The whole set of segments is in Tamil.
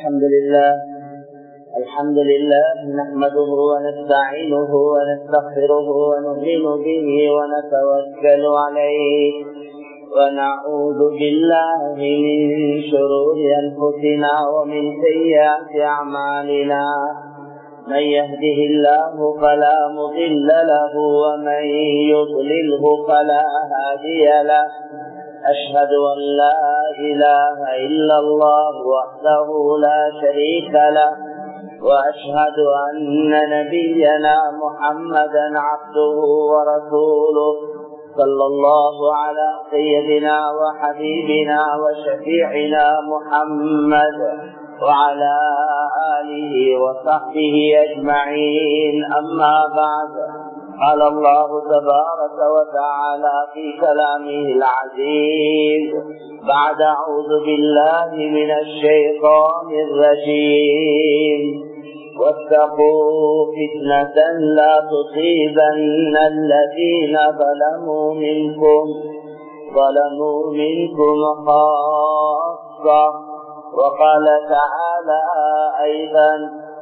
الحمد لله الحمد لله نحمده ونستعينه ونستغفره ونؤمن به ونتوكل عليه ونعوذ بالله من شرور أنفسنا ومن سيئات أعمالنا من يهده الله فلا مضل له ومن يضلله فلا هادي له أشهد أن لا إله إلا الله وحده لا شريك له وأشهد أن نبينا محمدا عبده ورسوله صلى الله على سيدنا وحبيبنا وشفيعنا محمد وعلى آله وصحبه أجمعين أما بعد قال الله تبارك وتعالى في كلامه العزيز بعد أعوذ بالله من الشيطان الرجيم واتقوا فتنة لا تصيبن الذين ظلموا منكم ظلموا منكم خاصة وقال تعالى أيضا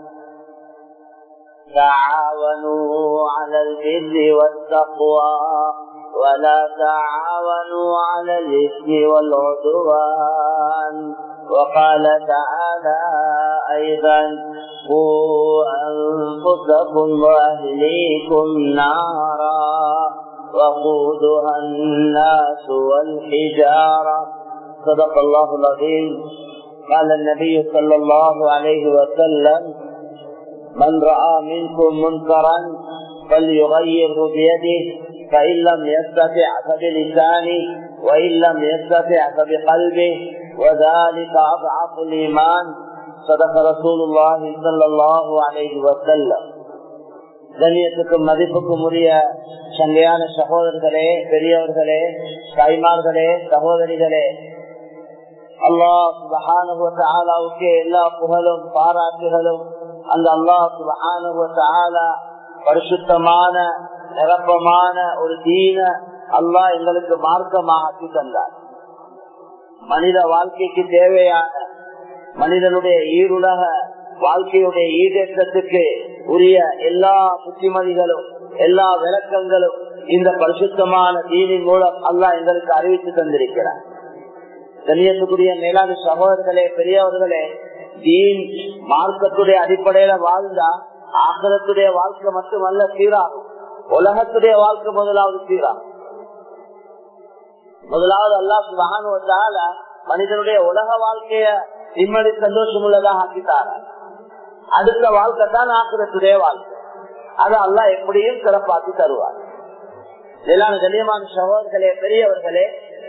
تعاونوا على البر والتقوى ولا تعاونوا على الإثم والعدوان وقال تعالى أيضا قوا أنفسكم وأهليكم نارا وقودها الناس والحجارة صدق الله العظيم قال النبي صلى الله عليه وسلم من رأى منكم منكرا فليغيره بيده فإن لم يستطع فبلسانه وإن لم يستطع فبقلبه وذلك أضعف الإيمان صدق رسول الله صلى الله عليه وسلم கண்ணியத்துக்கும் மதிப்புக்கும் உரிய சங்கையான சகோதரர்களே பெரியவர்களே தாய்மார்களே சகோதரிகளே அல்லாஹ் சுபஹானுக்கு எல்லா புகழும் பாராட்டுகளும் அந்த அல்லாஹ் சுபஹானு பரிசுத்தமான நிரப்பமான ஒரு தீன அல்லாஹ் எங்களுக்கு மார்க்கமாக ஆக்கி தந்தார் மனித வாழ்க்கைக்கு தேவையான மனிதனுடைய ஈருலக வாழ்க்கையுடைய ஈடேற்றத்துக்கு உரிய எல்லா புத்திமதிகளும் எல்லா விளக்கங்களும் இந்த பரிசுத்தமான தீனின் மூலம் அல்லாஹ் எங்களுக்கு அறிவித்து தந்திருக்கிறார் கண்ணியத்துக்குரிய மேலாண் சகோதரர்களே பெரியவர்களே தீன் மார்க்கத்துடைய அடிப்படையில வாழ்ந்தா ஆகலத்துடைய வாழ்க்கை மட்டுமல்ல சீராகும் உலகத்துடைய வாழ்க்கை முதலாவது சீராகும் முதலாவது அல்லா சுகானுவத்தால மனிதனுடைய உலக வாழ்க்கைய நிம்மதி சந்தோஷம் உள்ளதாக ஆக்கிட்டார அடுத்த வாழ்க்கை தான் ஆக்கிரத்துடைய வாழ்க்கை அதை அல்லா எப்படியும் சிறப்பாக்கி தருவார் இதெல்லாம் கண்ணியமான சகோதரர்களே பெரியவர்களே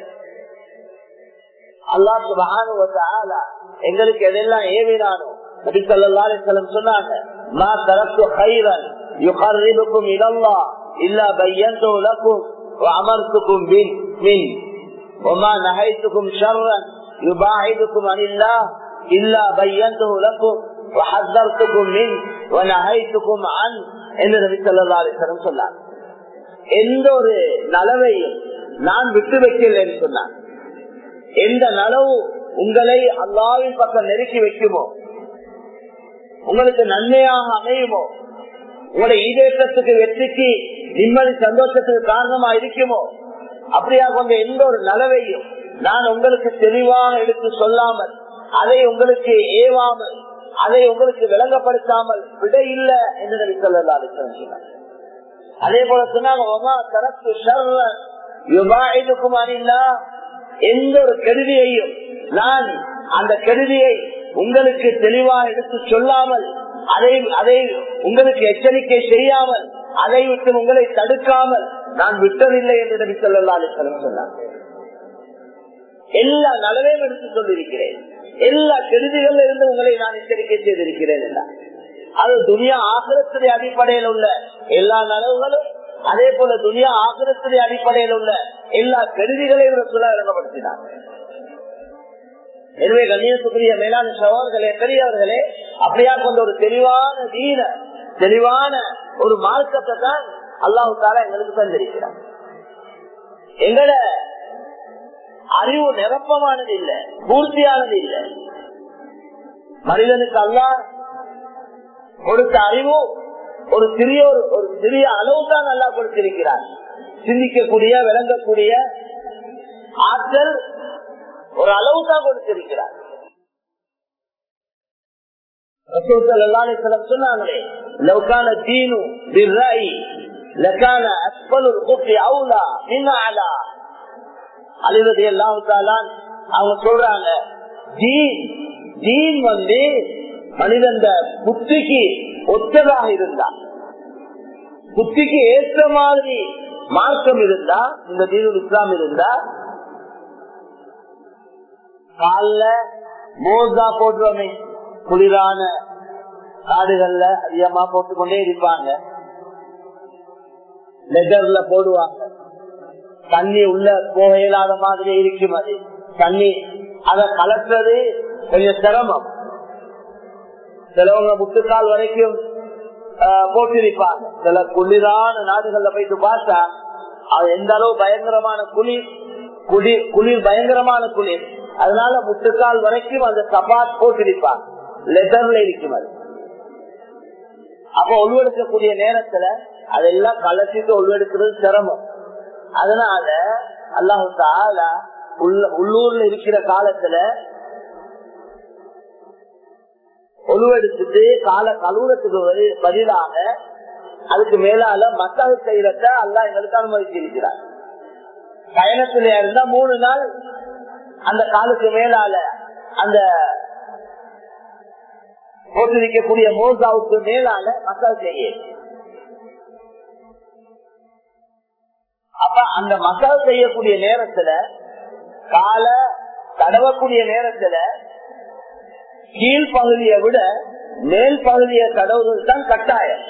அல்லா சுபகானுவத்தால எங்களுக்கு எதெல்லாம் ஏவினானோ நபிசல்லாசலம் சொன்னாங்க மா தரத்து ஹைரன் யுகர்ரிபுக்கும் இடல்லா இல்லா பையந்தோ லக்கும் وأمرتكم من من وما نهيتكم شرا يباعدكم عن الله إلا بينته لكم وحذرتكم منه ونهيتكم عنه என்று நபி சொல்லா அலிஸ்வரம் சொன்னார் எந்த ஒரு நலவையும் நான் விட்டு வைக்கலன்னு சொன்னான் எந்த நலவு உங்களை அல்லாவின் பக்கம் நெருக்கி வைக்குமோ உங்களுக்கு நன்மையாக அமையுமோ உங்களுடைய ஈடேற்றத்துக்கு வெற்றிக்கு நிம்மதி சந்தோஷத்துக்கு காரணமா இருக்குமோ அப்படியா கொண்ட எந்த ஒரு நலவையும் நான் உங்களுக்கு தெளிவாக எடுத்து சொல்லாமல் அதை உங்களுக்கு ஏவாமல் அதை உங்களுக்கு விளங்கப்படுத்தாமல் விட இல்ல என்று நபி சொல்லலாம் அதே போல சொன்னாங்க எந்த ஒரு கருதியையும் நான் அந்த கருதியை உங்களுக்கு தெளிவாக எடுத்து சொல்லாமல் அதை அதை உங்களுக்கு எச்சரிக்கை செய்யாமல் அதை விட்டு உங்களை தடுக்காமல் நான் விட்டதில்லை என்று நபி சொல்லலாம் சொன்னார் எல்லா நலவையும் எடுத்து சொல்லியிருக்கிறேன் எல்லா கெடுதிகள் இருந்து உங்களை நான் எச்சரிக்கை செய்திருக்கிறேன் என்றார் அது துனியா ஆகரத்துடைய அடிப்படையில் உள்ள எல்லா நலவுகளும் அதே போல துனியா ஆகரத்துடைய அடிப்படையில் உள்ள எல்லா கருதிகளையும் சொல்ல விளங்கப்படுத்தினார் எனவே கண்ணியத்துக்குரிய மேலாண் சவால்களே பெரியவர்களே அப்படியா கொண்ட ஒரு தெளிவான தீன தெளிவான ஒரு மார்க்கத்தை தான் அல்லாஹு தாலா எங்களுக்கு தந்திருக்கிறார் எங்கட அறிவு நிரப்பமானது இல்ல பூர்த்தியானது இல்ல மனிதனுக்கு அல்ல கொடுத்த அறிவு ஒரு சிறிய ஒரு சிறிய அளவு தான் நல்லா கொடுத்திருக்கிறார் சிந்திக்கக்கூடிய விளங்கக்கூடிய ஆற்றல் ஒரு அளவு தான் கொடுத்திருக்கிறார் சொன்னாங்களே லவ்கான தீனு பிர்ராயி லக்கான அஸ்பலுல் குஃபி அவுலா மின் அலா அழுவது எல்லாம் அவங்க சொல்றாங்க ஜீன் ஜீன் வந்து மனிதன் புத்திக்கு ஒத்ததாக இருந்தா புத்திக்கு ஏற்ற மாதிரி மார்க்கம் இருந்தா இந்த தீனுல் இஸ்லாம் இருந்தா கால மோசா போடுறோமே குளிரான காடுகள்ல அதிகமா போட்டுக்கொண்டே இருப்பாங்க லெதர்ல போடுவாங்க தண்ணி உள்ள போக இயலாத மாதிரி இருக்கும் அது தண்ணி அதை கலட்டுறது கொஞ்சம் சிரமம் சிலவங்க முட்டுக்கால் வரைக்கும் போட்டிருப்பாங்க சில குளிரான நாடுகள்ல போயிட்டு பார்த்தா அது எந்த அளவு பயங்கரமான குளிர் குளிர் குளிர் பயங்கரமான குளிர் அதனால முட்டுக்கால் வரைக்கும் அந்த சபாத் போட்டிருப்பாங்க லெதர்ல இருக்கும் அது அப்ப உள்வெடுக்கக்கூடிய நேரத்துல அதெல்லாம் கலச்சிட்டு உள்வெடுக்கிறது சிரமம் அதனால அல்லாஹு உள்ளூர்ல இருக்கிற காலத்துல ஒழுவெடுத்துட்டு கால கழுவுறதுக்கு பதிலாக அதுக்கு மேலால மசாஜ் செய்யறத அல்லா எங்களுக்கு அனுமதிச்சிருக்கிறார் பயணத்துல இருந்தா மூணு நாள் அந்த காலுக்கு மேலால அந்த போட்டிருக்கக்கூடிய மோசாவுக்கு மேலால மசாஜ் செய்ய அப்ப அந்த மசாஜ் செய்யக்கூடிய நேரத்துல கால தடவக்கூடிய நேரத்துல கீழ் பகுதியை விட மேல் பகுதியை தடவுவது தான் கட்டாயம்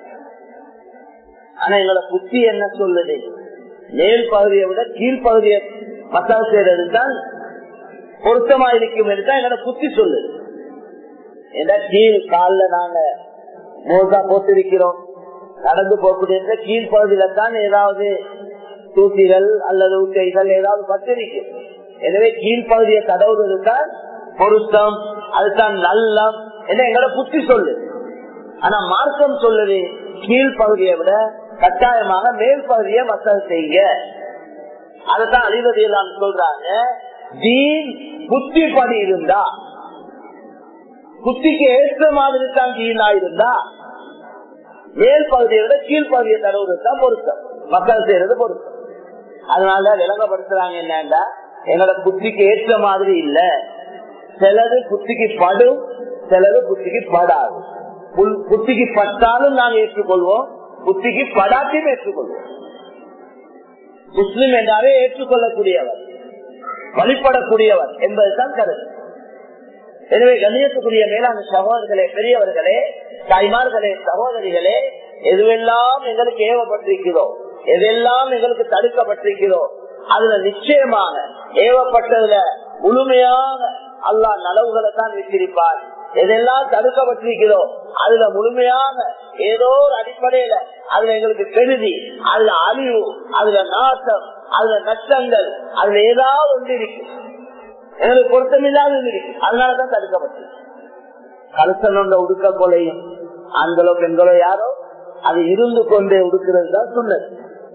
ஆனா எங்களோட புத்தி என்ன சொல்லுது மேல் பகுதியை விட கீழ் பகுதியை மசாஜ் செய்யறது தான் பொருத்தமா இருக்கும் என்று தான் எங்களோட புத்தி சொல்லுது ஏன்னா கீழ் காலில் நாங்க மோசா போட்டிருக்கிறோம் நடந்து போகக்கூடிய கீழ் பகுதியில தான் ஏதாவது தூக்கிகள் அல்லது ஊக்கைகள் ஏதாவது பட்டிருக்கு எனவே கீழ்ப்பகுதியை தடவுறது தான் பொருத்தம் அதுதான் நல்லம் என்ன எங்களோட புத்தி சொல்லு ஆனா மார்க்கம் சொல்லுது கீழ்ப்பகுதியை விட கட்டாயமாக மேல் பகுதியை மக்கள் செய்ய அதைத்தான் அழிவதையெல்லாம் சொல்றாங்க தீன் புத்தி படி இருந்தா புத்திக்கு ஏற்ற மாதிரி தான் தீனா இருந்தா மேல் பகுதியை விட கீழ்ப்பகுதியை தடவுறது தான் பொருத்தம் மக்கள் செய்யறது பொருத்தம் அதனால விளங்கப்படுத்துறாங்க என்னண்டா எங்களோட புத்திக்கு ஏற்ற மாதிரி இல்ல சிலது புத்திக்கு படும் சிலது புத்திக்கு படாது புத்திக்கு பட்டாலும் நாங்க ஏற்றுக்கொள்வோம் புத்திக்கு படாத்தையும் ஏற்றுக்கொள்வோம் முஸ்லிம் என்றாலே ஏற்றுக்கொள்ளக்கூடியவர் வழிபடக்கூடியவர் என்பதுதான் கருத்து எனவே கண்ணியத்துக்குரிய மேலான சகோதரர்களே பெரியவர்களே தாய்மார்களே சகோதரிகளே எதுவெல்லாம் எங்களுக்கு ஏவப்பட்டிருக்கிறோம் எதெல்லாம் எங்களுக்கு தடுக்கப்பட்டிருக்கிறோம் அதுல நிச்சயமாக ஏவப்பட்டதுல முழுமையாக அல்லா நலவுகளை தான் வச்சிருப்பார் எதெல்லாம் தடுக்கப்பட்டிருக்கிறோ அதுல முழுமையாக ஏதோ ஒரு அடிப்படையில அதுல எங்களுக்கு கெடுதி அதுல அழிவு அதுல நாசம் அதுல நஷ்டங்கள் அதுல ஏதாவது ஒன்று இருக்கு எங்களுக்கு பொருத்தமில்லாத இருக்கு அதனாலதான் தடுக்கப்பட்டிருக்கு கருத்தனோட உடுக்க கொலையும் ஆண்களோ பெண்களோ யாரோ அது இருந்து கொண்டே உடுக்கிறது தான் சொன்னது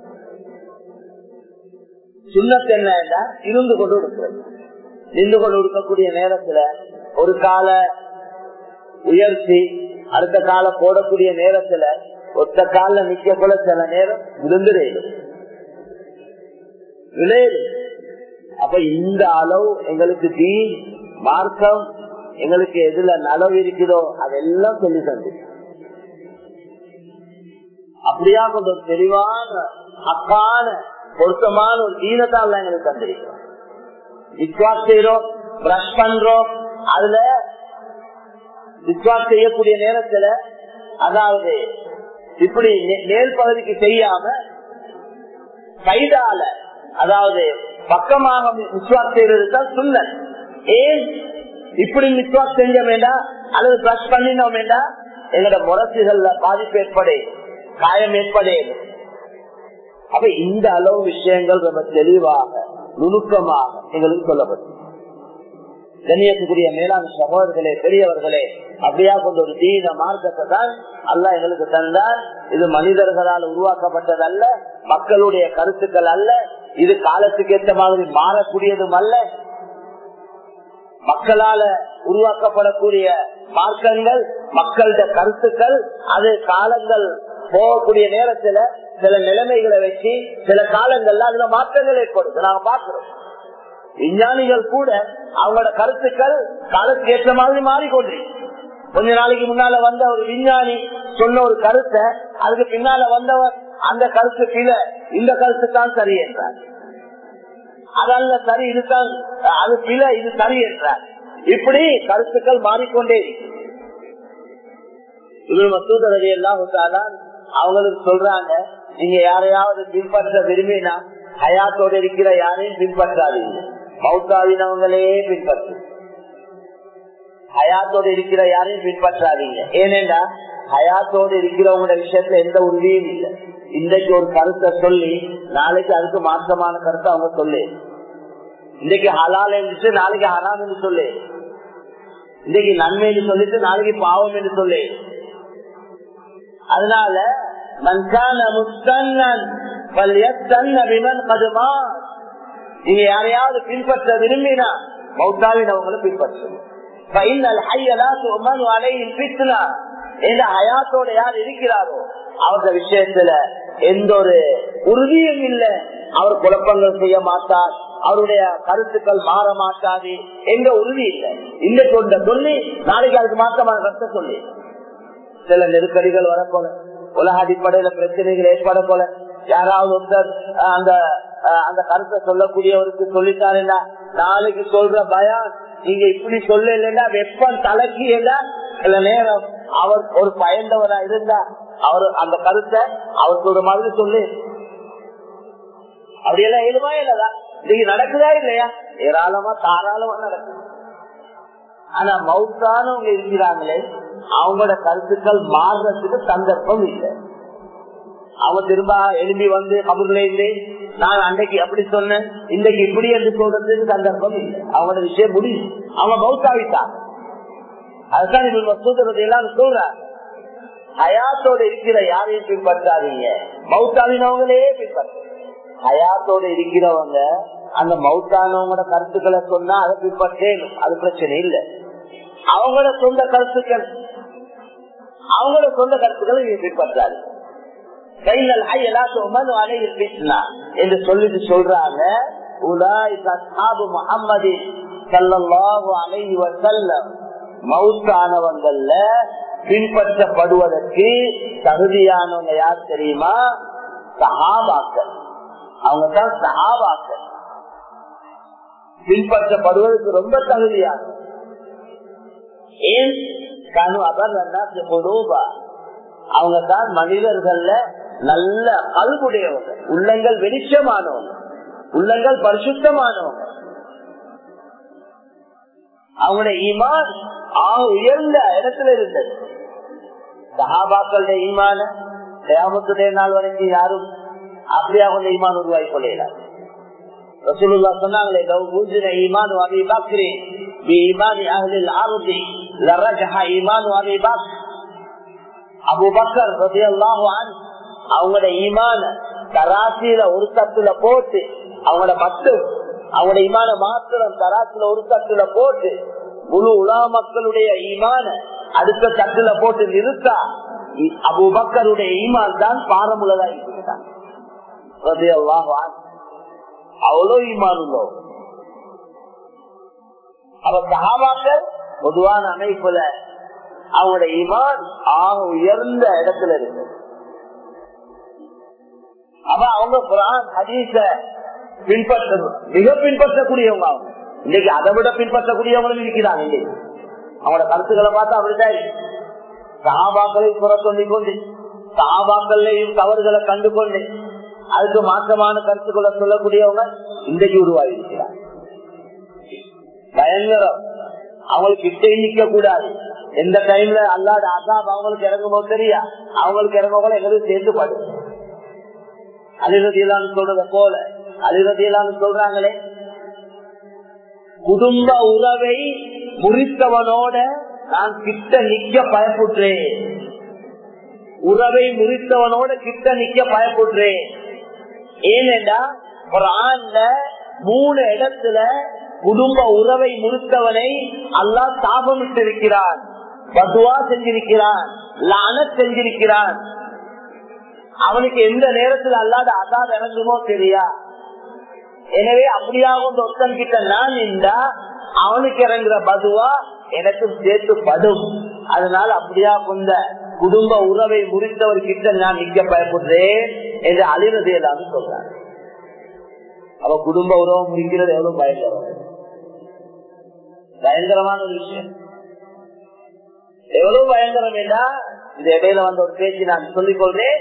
சுண்ணத்து என்ன இருந்து கொண்டு இருக்கிறது நின்று கொண்டு இருக்கக்கூடிய நேரத்துல ஒரு கால உயர்த்தி அடுத்த கால போடக்கூடிய நேரத்துல ஒத்த கால நிக்க கூட சில நேரம் விழுந்துடும் விளையுது அப்ப இந்த அளவு எங்களுக்கு தீ மார்க்கம் எங்களுக்கு எதுல நலவு இருக்குதோ அதெல்லாம் சொல்லி தந்து அப்படியா கொஞ்சம் தெளிவான அக்கான பொருத்தமான ஒரு தீனத்தால் எங்களுக்கு தந்திருக்கிறோம் விஸ்வாஸ் செய்யறோம் பிரஷ் பண்றோம் அதுல விஸ்வாஸ் செய்யக்கூடிய நேரத்துல அதாவது இப்படி மேல் பகுதிக்கு செய்யாம கைதால அதாவது பக்கமாக விஸ்வாஸ் செய்யறது தான் சுண்ணல் ஏன் இப்படி விஸ்வாஸ் செஞ்ச வேண்டாம் அல்லது பிரஷ் பண்ணினோம் வேண்டாம் எங்களோட முரசுகள்ல பாதிப்பு ஏற்படே காயம் ஏற்படே அப்ப இந்த அளவு விஷயங்கள் ரொம்ப தெளிவாக நுணுக்கமாக எங்களுக்கு சொல்லப்படும் கண்ணியத்துக்குரிய மேலாண் சகோதரர்களே பெரியவர்களே அப்படியா கொண்ட ஒரு தீன மார்க்கத்தை தான் அல்ல எங்களுக்கு தந்தார் இது மனிதர்களால் உருவாக்கப்பட்டது அல்ல மக்களுடைய கருத்துக்கள் அல்ல இது காலத்துக்கு ஏற்ற மாதிரி மாறக்கூடியதும் அல்ல மக்களால உருவாக்கப்படக்கூடிய மார்க்கங்கள் மக்களோட கருத்துக்கள் அது காலங்கள் போகக்கூடிய நேரத்துல சில நிலைமைகளை வச்சு சில காலங்கள்ல அதுல மாற்றங்கள் ஏற்படுது நாங்க பாக்குறோம் விஞ்ஞானிகள் கூட அவங்களோட கருத்துக்கள் காலத்துக்கு ஏற்ற மாதிரி மாறிக்கொண்டிருக்கு கொஞ்ச நாளைக்கு முன்னால வந்த ஒரு விஞ்ஞானி சொன்ன ஒரு கருத்தை அதுக்கு பின்னால வந்தவர் அந்த கருத்து கீழே இந்த கருத்து தான் சரி என்றார் அதல்ல சரி இதுதான் அது பிழை இது சரி என்றார் இப்படி கருத்துக்கள் மாறிக்கொண்டே மசூதரவி எல்லாம் அவங்களுக்கு சொல்றாங்க நீங்க யாரையாவது பின்பற்ற விரும்பினா ஹயாத்தோடு இருக்கிற யாரையும் பின்பற்றாதீங்க மௌத்தாவினவங்களே பின்பற்று ஹயாத்தோடு இருக்கிற யாரையும் பின்பற்றாதீங்க ஏனென்றா ஹயாத்தோடு இருக்கிறவங்களோட விஷயத்துல எந்த உறுதியும் இல்லை இன்றைக்கு ஒரு கருத்தை சொல்லி நாளைக்கு அதுக்கு மாற்றமான கருத்தை அவங்க சொல்லு இன்றைக்கு ஹலால் என்று நாளைக்கு ஹராம் என்று சொல்லு இன்றைக்கு நன்மை என்று சொல்லிட்டு நாளைக்கு பாவம் என்று சொல்லு அதனால மன்கான முஸ்தன்னன் நீங்க யாரையாவது பின்பற்ற விரும்பினா மௌத்தாவின் அவங்களை பின்பற்றணும் ஹயாத்தோட யார் இருக்கிறாரோ அவரது விஷயத்துல எந்த ஒரு உறுதியும் இல்லை அவர் குழப்பங்கள் செய்ய மாட்டார் அவருடைய கருத்துக்கள் மாற மாட்டாது எங்க உறுதி இல்லை இந்த கொண்ட சொல்லி நாளைக்கு அதுக்கு மாற்றமான கருத்தை சொல்லி சில நெருக்கடிகள் வரப்போல உலக அடிப்படையில பிரச்சனைகள் ஏற்பட போல யாராவது ஒருத்தர் அந்த அந்த கருத்தை சொல்லக்கூடியவருக்கு சொல்லிட்டாருன்னா நாளைக்கு சொல்ற பயம் நீங்க இப்படி சொல்ல இல்லைன்னா வெப்பம் தலைக்கு சில நேரம் அவர் ஒரு பயந்தவரா இருந்தா அவர் அந்த கருத்தை அவர் சொல்ற மாதிரி சொல்லு அப்படியெல்லாம் எதுவுமா இல்லதா இன்னைக்கு நடக்குதா இல்லையா ஏராளமா தாராளமா நடக்குது ஆனா மவுத்தானவங்க இருக்கிறாங்களே அவங்களோட கருத்துக்கள் மாறுறதுக்கு சந்தர்ப்பம் இல்லை அவங்க திரும்ப எழுப்பி வந்து கபூர்ல இருந்து நான் அன்றைக்கு அப்படி சொன்னேன் இன்றைக்கு இப்படி என்று சொல்றதுக்கு சந்தர்ப்பம் இல்லை அவங்களோட விஷயம் முடியும் அவங்க மவுத்தாவிட்டாங்க அதுதான் இப்ப மசூதரத்தை எல்லாம் சொல்றாங்க ஹயாத்தோட இருக்கிற யாரையும் பின்பற்றாதீங்க மவுத்தாவினவங்களே பின்பற்ற ஹயாத்தோட இருக்கிறவங்க அந்த மவுத்தானவங்களோட கருத்துக்களை சொன்னா அதை பின்பற்றேனும் அது பிரச்சனை இல்லை அவங்களோட சொந்த கருத்துக்கள் அவங்களோட சொந்த கருத்துக்களை நீங்க பின்பற்றாது என்று சொல்லிட்டு சொல்றாங்க முகம்மது மவுத்தானவங்கள்ல பின்பற்றப்படுவதற்கு தகுதியானவங்க யார் தெரியுமா சஹாபாக்கள் அவங்க தான் சஹாபாக்கள் பின்பற்றப்படுவதற்கு ரொம்ப தகுதியான ஏன் கனு அபர்வா அவங்க தான் மனிதர்கள்ல நல்ல கல்புடையவங்க உள்ளங்கள் வெளிச்சமானவங்க உள்ளங்கள் பரிசுத்தமானவங்க அவங்களுடைய ஈமான் உயர்ந்த இடத்துல இருந்தது சஹாபாக்களுடைய ஈமான தேமத்துடைய நாள் வரைக்கும் யாரும் அப்படியே அவங்க ஈமான் உருவாகி கொள்ளையில ரசூலுல்லா சொன்னாங்களே ஈமான் அபி பக்ரி பீமானி அஹ்லில் ஆருதி லரஜஹ ஈமான் அபி பக்ர் அபு பக்கர் ரலியல்லாஹு அன்ஹு அவங்களோட ஈமான தராசியில ஒரு தட்டுல போட்டு அவங்களோட மட்டும் அவங்களோட ஈமான மாத்திரம் தராசில ஒரு தட்டுல போட்டு முழு உலா மக்களுடைய ஈமான அடுத்த தட்டுல போட்டு நிறுத்தா அபு பக்கருடைய ஈமான் தான் பாரமுள்ளதா இருக்கிறான் அவ்வளோ ஈமான் உள்ளோம் அவ சகாபாக்கள் பொதுவான அமைப்புல அவங்களோட ஈமான் ஆக உயர்ந்த இடத்துல இருக்கு அப்ப அவங்க குரான் ஹதீஸ பின்பற்ற மிக பின்பற்றக்கூடியவங்க அவங்க இன்னைக்கு அதை விட பின்பற்றக்கூடியவங்களும் இருக்கிறாங்க இன்னைக்கு அவங்களோட கருத்துக்களை பார்த்தா அப்படிதான் சாபாக்களை குறை சொல்லிக் கொண்டு சாபாக்கள்லையும் தவறுகளை கண்டு கொண்டு அதுக்கு மாற்றமான கருத்துக்களை சொல்லக்கூடியவங்க இன்றைக்கு உருவாகி இருக்கிறார் பயங்கரம் அவங்களுக்கு கிட்டே நிக்க கூடாது எந்த டைம்ல அல்லாத அசாப் அவங்களுக்கு இறங்கும் போது தெரியா அவங்களுக்கு இறங்க எங்களுக்கு சேர்ந்து பாடு அலிரதியலான்னு சொல்றத போல அலிரதியலான்னு சொல்றாங்களே குடும்ப உறவை முறித்தவனோட நான் கிட்ட நிக்க பயப்படுறேன் உறவை முறித்தவனோட கிட்ட நிக்க பயப்படுறேன் ஏனென்றா ஒரு ஆண்ல மூணு இடத்துல குடும்ப உறவை முறித்தவனை அல்லா சாபமிட்டிருக்கிறான் பதுவா செஞ்சிருக்கிறான் லான செஞ்சிருக்கிறான் அவனுக்கு எந்த நேரத்தில் அல்லாத அசாத இறங்குமோ தெரியா எனவே அப்படியாக ஒருத்தன் கிட்ட நான் நின்றா அவனுக்கு இறங்குற பதுவா எனக்கும் சேர்த்து படும் அதனால அப்படியா கொண்ட குடும்ப உறவை முறித்தவர் கிட்ட நான் நிக்க பயப்படுறேன் என்று அழிவது எல்லாமே சொல்றாங்க அவ குடும்ப உறவை முறிக்கிறது எவ்வளவு பயங்கரம் பயங்கரமான ஒரு விஷயம் எவ்வளவு பயங்கரம் என்றா இந்த இடையில வந்த ஒரு பேச்சு நான் சொல்லிக் கொள்றேன்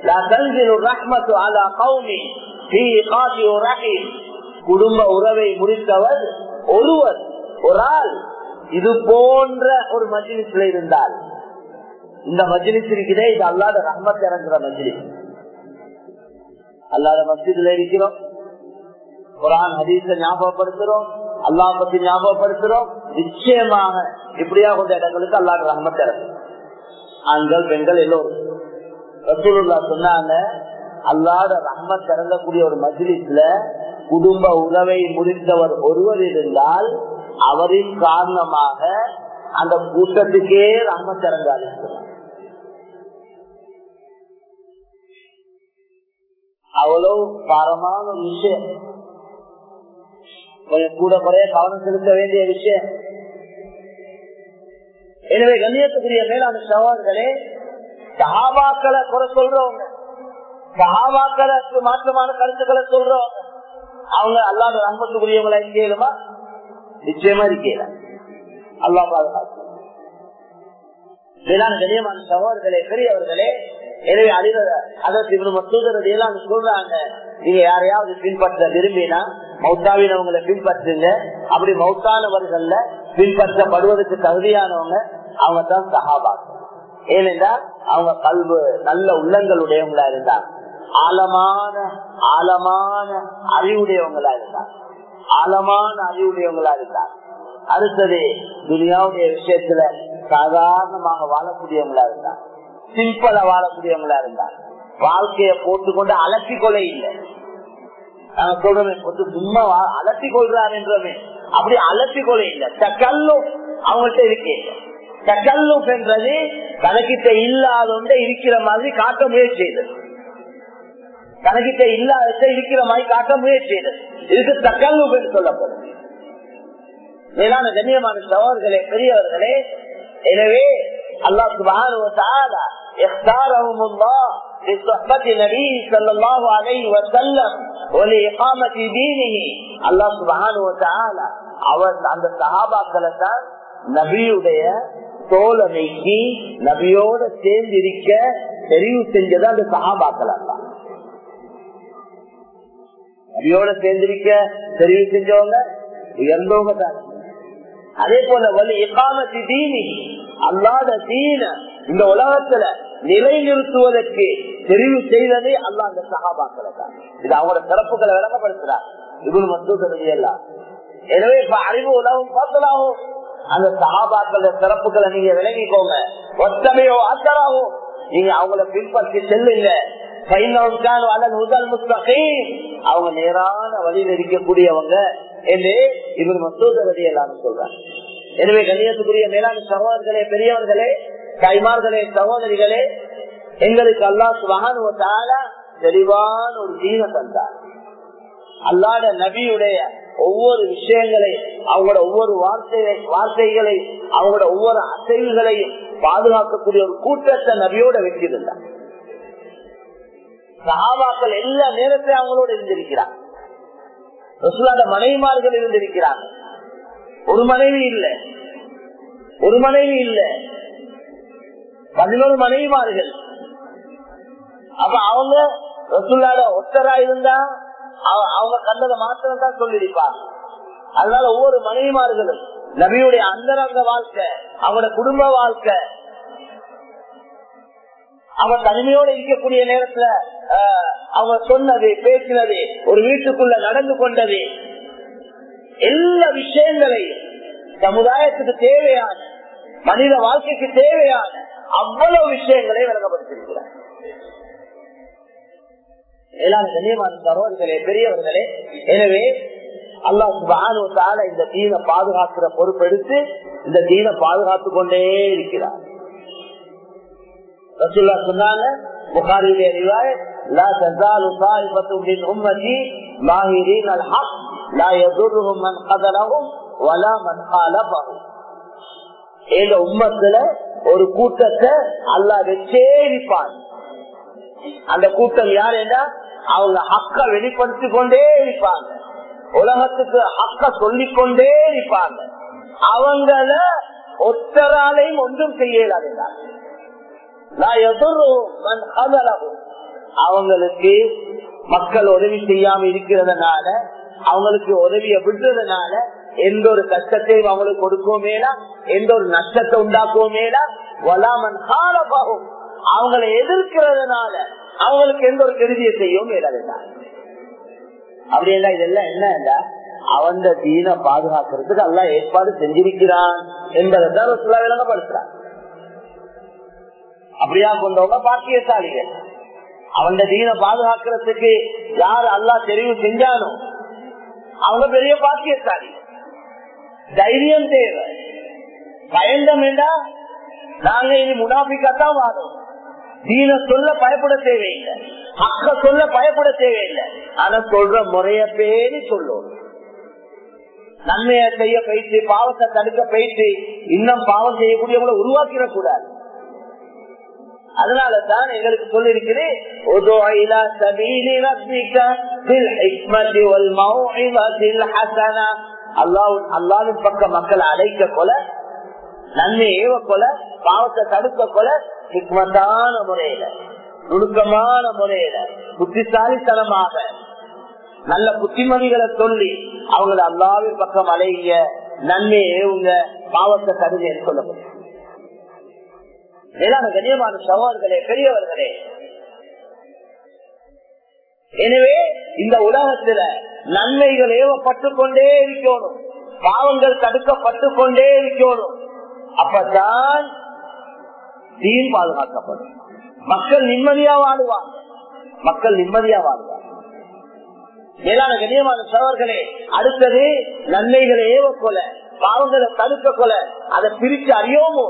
குடும்ப உறவை முடித்தவர் ஒருவர் ஒரு ஆள் இது போன்ற ஒரு மஜிலிஸ்ல இருந்தால் இந்த மஜிலிஸ் இருக்குதே இது அல்லாத ரஹ்மத் இறங்குற மஜிலிஸ் அல்லாத மஸ்ஜிதுல இருக்கிறோம் குரான் ஹதீஸ ஞாபகப்படுத்துறோம் அல்லா பத்தி ஞாபகப்படுத்துறோம் நிச்சயமாக இப்படியா கொண்ட இடங்களுக்கு அல்லாத ரஹ்மத் இறங்கும் ஆண்கள் பெண்கள் எல்லோரும் ரசூலுல்லா சொன்னாங்க அல்லாத ரஹ்மத் இறங்கக்கூடிய ஒரு மஜிலிஸ்ல குடும்ப உறவை முடித்தவர் ஒருவர் இருந்தால் அவரின் காரணமாக அந்த கூட்டத்துக்கே ரஹ்மத் இறங்காது அவ்வளவு பாரமான ஒரு விஷயம் கொஞ்சம் கூட குறைய கவனம் செலுத்த வேண்டிய விஷயம் எனவே கண்ணியத்துக்குரிய மேலான சவால்களே சகாபாக்களை குறை சொல்றவங்க சகாபாக்களுக்கு மாற்றமான கருத்துக்களை சொல்றவங்க அவங்க அல்லாத ரம்பத்துக்குரியவங்களா இருக்கலுமா நிச்சயமா இருக்கல அல்லா பாதுகாப்பு மேலான கண்ணியமான சகோதரர்களே பெரியவர்களே எனவே அறிவ அதற்கு இவரு மசூதரது எல்லாம் சொல்றாங்க நீங்க யாரையாவது பின்பற்ற விரும்பினா மௌத்தாவினவங்களை பின்பற்றுங்க அப்படி மௌத்தானவர்கள்ல பின்பற்றப்படுவதற்கு தகுதியானவங்க அவங்க தான் சகாபாக்கள் ஏனென்றால் அவங்க கல்வு நல்ல உள்ளங்களுடையவங்களா இருந்தாங்க ஆழமான ஆழமான அறிவுடையவங்களா இருந்தாங்க ஆழமான அறிவுடையவங்களா இருந்தாங்க அடுத்தது துனியாவுடைய விஷயத்துல சாதாரணமாக வாழக்கூடியவங்களா இருந்தாங்க சிம்பிளா வாழக்கூடியவங்களா இருந்தாங்க வாழ்க்கைய போட்டுக்கொண்டு அலட்டி கொலை இல்லை நாங்க சொல்றோமே சும்மா அலட்டி கொள்றாரு என்றோமே அப்படி அலட்டி கொலை இல்லை தக்கல்லு அவங்கள்ட்ட இருக்கே தக்கல்லு என்றது தனக்கிட்ட இல்லாத ஒன்றை இருக்கிற மாதிரி காட்ட முயற்சி செய்தது தனக்கிட்ட இல்லாத இருக்கிற மாதிரி காட்ட முயற்சி செய்தது இதுக்கு தக்கல்லு என்று சொல்லப்படும் மேலான கண்ணியமான சவர்களே பெரியவர்களே எனவே அல்லா சுபான اختارهم الله لصحبة النبي صلى الله عليه وسلم ولإقامة دينه الله سبحانه وتعالى அவர் அந்த சகாபாக்களை தான் நபியுடைய தோழமைக்கு நபியோட சேர்ந்து இருக்க தெரிவு செஞ்சது அந்த சகாபாக்கள் அல்ல நபியோட சேர்ந்திருக்க தெரிவு செஞ்சவங்க உயர்ந்தவங்க தான் அதே போல வலி எக்காமத்தி தீனி அல்லாத தீன இந்த உலகத்துல நிலைநிறுத்துவதற்கு தெரிவு செய்ததே அல்லா அந்த சகாபாக்களை தான் இது அவங்களோட சிறப்புகளை விளங்கப்படுத்துறார் இவரு மசூதரதி எல்லாம் எனவே இப்ப அறிவு உலகம் பார்த்தலாகும் அந்த சகாபாக்கள சிறப்புகளை நீங்க விளங்கிக்கோங்க ஒத்தமையோ அத்தராகும் நீங்க அவங்கள பின்பற்றி செல்லுங்க அவங்க நேரான வழியில் இருக்கக்கூடியவங்க என்று இவர் மசூதரதி எல்லாம் சொல்றாங்க எனவே கண்ணியத்துக்குரிய மேலான சகோதரர்களே பெரியவர்களே கைமார்களே சகோதரிகளே எங்களுக்கு அல்லா சுபகான தெளிவான ஒரு தீன தந்தார் அல்லாத நபியுடைய ஒவ்வொரு விஷயங்களை அவங்களோட ஒவ்வொரு வார்த்தைகளை வார்த்தைகளை அவங்களோட ஒவ்வொரு அசைவுகளையும் பாதுகாக்கக்கூடிய ஒரு கூட்டத்தை நபியோட வச்சிருந்தார் சகாபாக்கள் எல்லா நேரத்தையும் அவங்களோட இருந்திருக்கிறார் ரசுலாத மனைவிமார்கள் இருந்திருக்கிறாங்க ஒரு மனைவி இல்ல ஒரு மனைவி இல்ல பதினோரு மனைவிமார்கள் அப்ப அவங்க ரசுல்லாட ஒத்தரா இருந்தா அவங்க கண்டத மாத்திரம் தான் சொல்லிருப்பாங்க அதனால ஒவ்வொரு மனைவிமார்களும் நபியுடைய அந்தரங்க வாழ்க்கை அவங்களோட குடும்ப வாழ்க்கை அவன் தனிமையோட இருக்கக்கூடிய நேரத்துல அவங்க சொன்னது பேசினது ஒரு வீட்டுக்குள்ள நடந்து கொண்டது எல்லா விஷயங்களையும் சமுதாயத்துக்கு தேவையான மனித வாழ்க்கைக்கு தேவையான அவ்வளவு விஷயங்களை விளங்கப்படுத்திருக்கிறார் மேலான கண்ணியமான சகோதரர்களே பெரியவர்களே எனவே அல்லாஹ் சுபானு தால இந்த தீனை பாதுகாக்கிற பொறுப்பெடுத்து இந்த தீனை பாதுகாத்து கொண்டே இருக்கிறார் ரசூல்லா சொன்னாங்க புகாரிலே ரிவாயத் لا تزال طائفة من أمتي ظاهرين الحق لا يضرهم من قدرهم ولا من خالفهم எங்க உம்மத்துல ஒரு கூட்டத்தை அல்லா வச்சே இருப்பான் அந்த கூட்டம் யார் என்ன அவங்க ஹக்க வெளிப்படுத்தி கொண்டே இருப்பாங்க உலகத்துக்கு ஹக்க சொல்லிக் கொண்டே இருப்பாங்க அவங்கள ஒத்தராலையும் ஒன்றும் செய்யலாது அவங்களுக்கு மக்கள் உதவி செய்யாம இருக்கிறதுனால அவங்களுக்கு உதவிய விடுறதுனால எந்த ஒரு கஷ்டத்தையும் அவங்களுக்கு கொடுக்கவுமேலா எந்த ஒரு நஷ்டத்தை உண்டாக்குவோமேலா வலாமன் காலபாகும் அவங்களை எதிர்க்கிறதுனால அவங்களுக்கு எந்த ஒரு கெடுதியை செய்யவும் மேலாதுடா அப்படி எல்லாம் இதெல்லாம் என்ன அவன் தீன பாதுகாக்கிறதுக்கு எல்லாம் ஏற்பாடு செஞ்சிருக்கிறான் என்பதை விளங்கப்படுத்துறான் அப்படியா கொண்டவங்க பாக்கியசாலிகள் அவன் தீன பாதுகாக்கிறதுக்கு யார் அல்லா தெரிவு செஞ்சானோ அவங்க பெரிய பாக்கியசாலி தைரியம் தேவை பயந்தம் வேண்டா நாங்க இனி முனாபிக்கத்தான் வாதம் தீன சொல்ல பயப்பட தேவையில்லை அக்க சொல்ல பயப்பட தேவையில்லை ஆனா சொல்ற முறைய பேரு சொல்லும் நன்மையை செய்ய பயிற்சி பாவத்தை தடுக்க பயிற்சி இன்னும் பாவம் செய்யக்கூடியவங்களை உருவாக்கிட கூடாது அதனால தான் எங்களுக்கு சொல்லிருக்கிறேன் அல்லாவின் பக்கம் மக்களை அழைக்க கொல நன்மை ஏவ கொல பாவத்தை தடுக்க கொல ஹிக்மத்தான முறையில நுணுக்கமான முறையில புத்திசாலித்தனமாக நல்ல புத்திமதிகளை சொல்லி அவங்களை அல்லாவின் பக்கம் அலைங்க நன்மையை ஏவுங்க பாவத்தை தடுங்க சொல்லப்படும் மேலான கண்ணியமான சகோதரர்களே பெரியவர்களே எனவே இந்த உலகத்துல நன்மைகள் ஏவப்பட்டு கொண்டே இருக்கணும் பாவங்கள் தடுக்கப்பட்டு கொண்டே இருக்கணும் அப்பதான் தீன் பாதுகாக்கப்படும் மக்கள் நிம்மதியா வாழுவாங்க மக்கள் நிம்மதியா வாழ்வாங்க மேலான கண்ணியமான சவர்களே அடுத்தது நன்மைகளை ஏவ கொல பாவங்களை தடுக்க கொல அதை பிரிச்சு அறியோமோ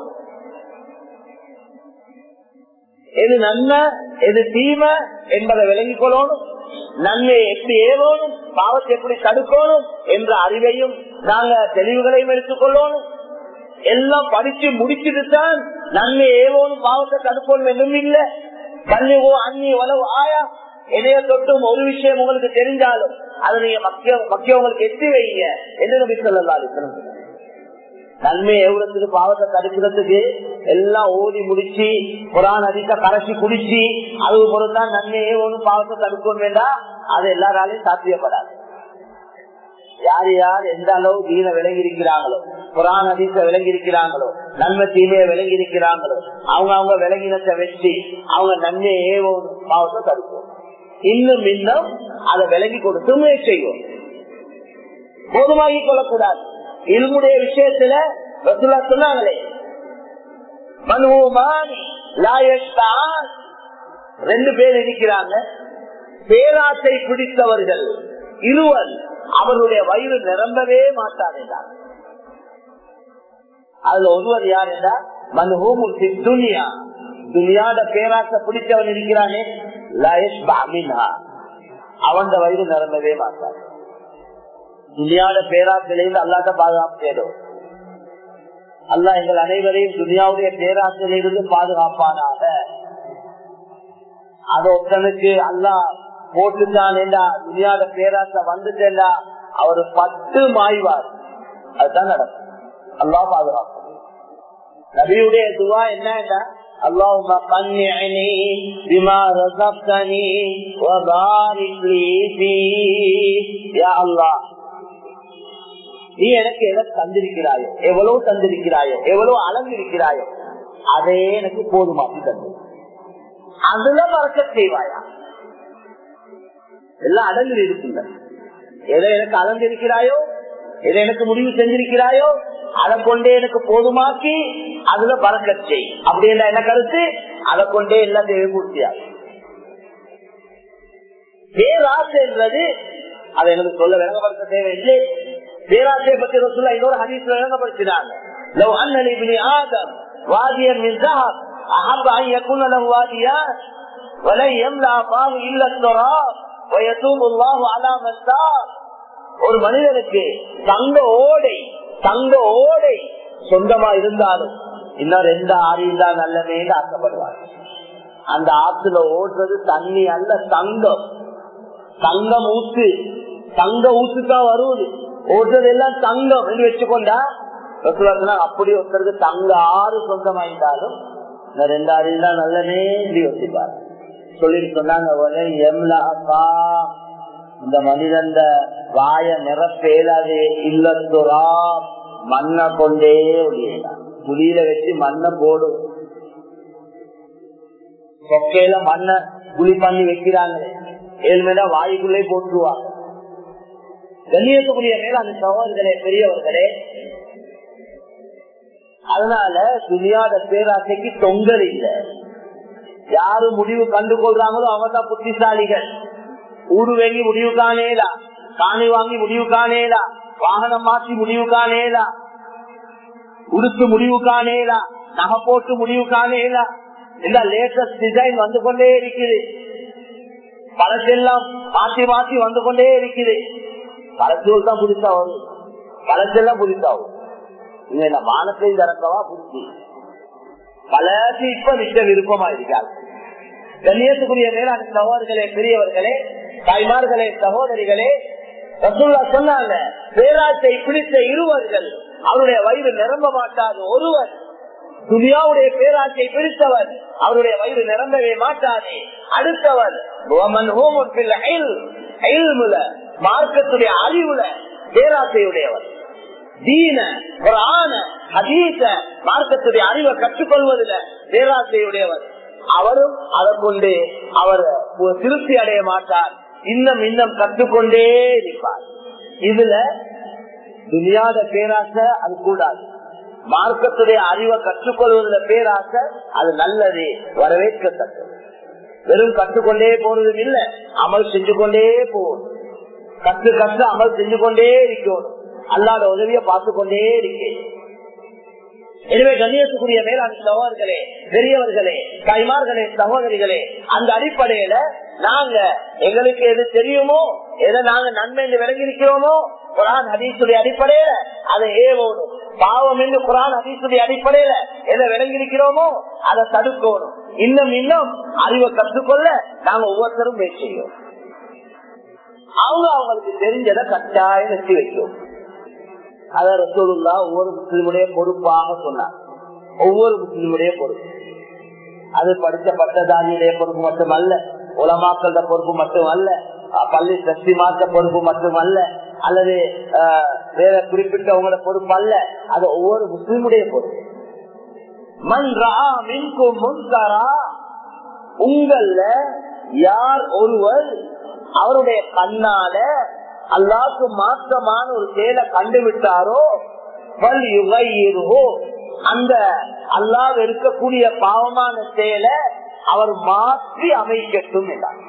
எது நன்மை எது தீமை என்பதை விளங்கிக் கொள்ளணும் நன்மையை எப்படி ஏவணும் பாவத்தை எப்படி தடுக்கணும் என்ற அறிவையும் நாங்க தெளிவுகளையும் எடுத்துக் கொள்ளணும் எல்லாம் படிச்சு முடிச்சுட்டு தான் நன்மை ஏவோனும் பாவத்தை தடுப்போம் என்றும் இல்ல கல்விவோ அன்னி உளவு ஆயா இணைய தொட்டும் ஒரு விஷயம் உங்களுக்கு தெரிஞ்சாலும் அதை நீங்க மக்கிய மக்கியவங்களுக்கு எத்தி வைங்க என்று நம்பி சொல்லலாம் நன்மை எவ்வளவுக்கு பாவத்தை தடுக்கிறதுக்கு எல்லாம் ஓடி முடிச்சு குரான் அதிக கரைச்சி குடிச்சு அது பொறுத்தான் நன்மையே ஒண்ணு பாவத்தை தடுக்கும் வேண்டாம் அது எல்லாராலையும் சாத்தியப்படாது யார் யார் எந்த அளவு தீன விளங்கி இருக்கிறாங்களோ குரான் அதிச விளங்கி இருக்கிறாங்களோ நன்மை தீமையை விளங்கி இருக்கிறாங்களோ அவங்க அவங்க விளங்கினத்தை வச்சு அவங்க நன்மையை ஏவோம் பாவத்தை தடுப்போம் இன்னும் இன்னும் அதை விளங்கி கொடுத்து முயற்சி செய்வோம் போதுமாகி கொள்ளக்கூடாது இல்முடைய விஷயத்துல ரசுல்லா சொன்னாங்களே மனுமான் ரெண்டு பேர் இருக்கிறாங்க பேராசை பிடித்தவர்கள் இருவர் அவருடைய வயிறு நிரம்பவே மாட்டார் அதுல ஒருவர் யார் என்றால் மனுஹூமுல் துனியா துனியாட பேராசை பிடிச்சவன் இருக்கிறானே லயஷ் பாமின்ஹா அவன் வயிறு நிரம்பவே மாட்டார் துனியாட பேராசிலிருந்து அல்லாட்ட பாதுகாப்பு தேடும் அல்லா எங்கள் அனைவரையும் துனியாவுடைய பேராசிலிருந்து பாதுகாப்பானாக அது ஒருத்தனுக்கு அல்லா போட்டுட்டான் என்றா துனியாட பேராசை வந்துட்டேன்டா அவர் பத்து மாய்வார் அதுதான் நடக்கும் அல்லா பாதுகாப்பு நபியுடைய துவா என்ன اللهم قنعني بما رزقتني وبارك لي فيه يا الله நீ எனக்கு எதை தந்திருக்கிறாயோ எவ்வளவு தந்திருக்கிறாயோ எவ்வளவு அளந்திருக்கிறாயோ அதே எனக்கு போதுமாக்கி தந்து அதுல மறக்க செய்வாயா எல்லாம் அடங்கில் இருக்குங்க எதை எனக்கு அளந்திருக்கிறாயோ எதை எனக்கு முடிவு செஞ்சிருக்கிறாயோ அதை கொண்டே எனக்கு போதுமாக்கி அதுல பறக்கச் செய் அப்படி என்ன கருத்து அதை கொண்டே எல்லாத்தையும் பூர்த்தியாகும் பேராசை என்றது அதை எனக்கு சொல்ல விளங்கப்படுத்த தேவையில்லை பேராசையை பற்றி சொல்ல இன்னொரு ஹதீஸ்ல விளங்கப்படுத்தினாங்க لو أن لابن آدم واديا من ذهب أحب أن يكون له واديان ولن يملأ فاه إلا التراب ويتوب الله على من تاب ஒரு மனிதனுக்கு தங்க ஓடை தங்க ஓடை சொந்தமா இருந்தாலும் இன்னும் ரெண்டு ஆறு இருந்தா நல்லமேன்னு ஆசைப்படுவார் அந்த ஆத்துல ஓடுறது தண்ணி அல்ல தங்கம் தங்கம் ஊத்து தங்க ஊத்துதான் வருவது ஓடுறது எல்லாம் தங்கம் என்று வச்சுக்கொண்டா அப்படி ஒருத்தருக்கு தங்க ஆறு சொந்தமாயிருந்தாலும் இந்த ரெண்டு ஆறு இருந்தா நல்லமே யோசிப்பார் சொல்லிட்டு சொன்னாங்க இந்த மனிதன் வாய நிறப்பேலாது இல்லத்துறா மண்ணை கொண்டே ஒழியலாம் புளியில வச்சு மண்ணை போடும் சொக்கையில மண்ணை புளி பண்ணி வைக்கிறாங்க ஏழ்மையா வாயுக்குள்ளே போட்டுருவாங்க கண்ணியத்துக்குரிய மேல அந்த சகோதரர்களே பெரியவர்களே அதனால துணியாத பேராசைக்கு தொங்கல் இல்லை யாரு முடிவு கண்டு கொள்றாங்களோ அவங்க தான் புத்திசாலிகள் ஊடு வாங்கி முடிவு காணேலா காணி வாங்கி முடிவு காணேலா வாகனம் மாற்றி முடிவு காணேலா உடுத்து முடிவு காணேலா நகை போட்டு முடிவு காணேலா இந்த லேட்டஸ்ட் டிசைன் வந்து கொண்டே இருக்குது பழசெல்லாம் மாற்றி மாற்றி வந்து கொண்டே இருக்குது பழசூல் தான் புதுசா வரும் பழசெல்லாம் புதுசா வரும் இந்த வானத்தை திறக்கவா புதுசு பலருக்கு இப்ப நிச்ச விருப்பமா இருக்காது கண்ணியத்துக்குரிய மேலாண் சகோதரர்களே பெரியவர்களே தாய்மார்களே சகோதரிகளே ரசூல்லா சொன்னாங்க பேராசை பிடித்த இருவர்கள் அவருடைய வயிறு நிரம்ப மாட்டாது ஒருவர் துனியாவுடைய பேராசை பிடித்தவர் அவருடைய வயிறு நிரம்பவே மாட்டாதே அடுத்தவர் மார்க்கத்துடைய அறிவுல பேராசையுடையவர் தீன குரான ஹதீச மார்க்கத்துடைய அறிவை கற்றுக்கொள்வதில் பேராசையுடையவர் அவரும் அதை கொண்டு அவர் திருப்தி அடைய மாட்டார் இன்னும் இன்னும் கற்றுக்கொண்டே இருப்பார் இதுல துனியாத பேராசை அது கூடாது மார்க்கத்துடைய அறிவை கற்றுக்கொள்வதில் பேராசை அது நல்லது வரவேற்கத்தக்கது வெறும் கற்றுக்கொண்டே போறதும் இல்ல அமல் செஞ்சு கொண்டே போகணும் கற்று கற்று அமல் செஞ்சு கொண்டே இருக்கணும் அல்லாத உதவியை பார்த்து கொண்டே இருக்கேன் எனவே கண்ணியத்துக்குரிய மேலாண் சகோதரர்களே பெரியவர்களே தாய்மார்களே சகோதரிகளே அந்த அடிப்படையில நாங்க எங்களுக்கு எது தெரியுமோ எதை நாங்க நன்மை என்று விளங்கியிருக்கிறோமோ குரான் ஹதீசுடைய அடிப்படையில அதை ஏவோடும் பாவம் என்று குரான் ஹதீசுடைய அடிப்படையில எதை விளங்கியிருக்கிறோமோ அதை தடுக்கணும் இன்னும் இன்னும் அறிவை கற்றுக்கொள்ள நாங்க ஒவ்வொருத்தரும் முயற்சி செய்யும் அவங்க அவங்களுக்கு தெரிஞ்சதை கட்டாயம் வெற்றி வைக்கும் அத ரசூலுல்லா ஒவ்வொரு முஸ்லிமுடைய பொறுப்பாக சொன்னார் ஒவ்வொரு முஸ்லிமுடைய பொறுப்பு அது படித்த பட்டதாரியுடைய பொறுப்பு மட்டுமல்ல உலமாக்கள பொறுப்பு மட்டுமல்ல பள்ளி சக்தி மாற்ற பொறுப்பு மட்டுமல்ல அல்லது வேற குறிப்பிட்டவங்களோட பொறுப்பு அல்ல அது ஒவ்வொரு முஸ்லிமுடைய பொறுப்பு மன்றா மின்கும் முன்கரா உங்கள யார் ஒருவர் அவருடைய கண்ணால அல்லாக்கு மாற்றமான ஒரு செயலை கண்டுவிட்டாரோ அந்த அல்லாஹ் இருக்கக்கூடிய பாவமான செயலை அவர் மாற்றி அமைக்கட்டும் என்றார்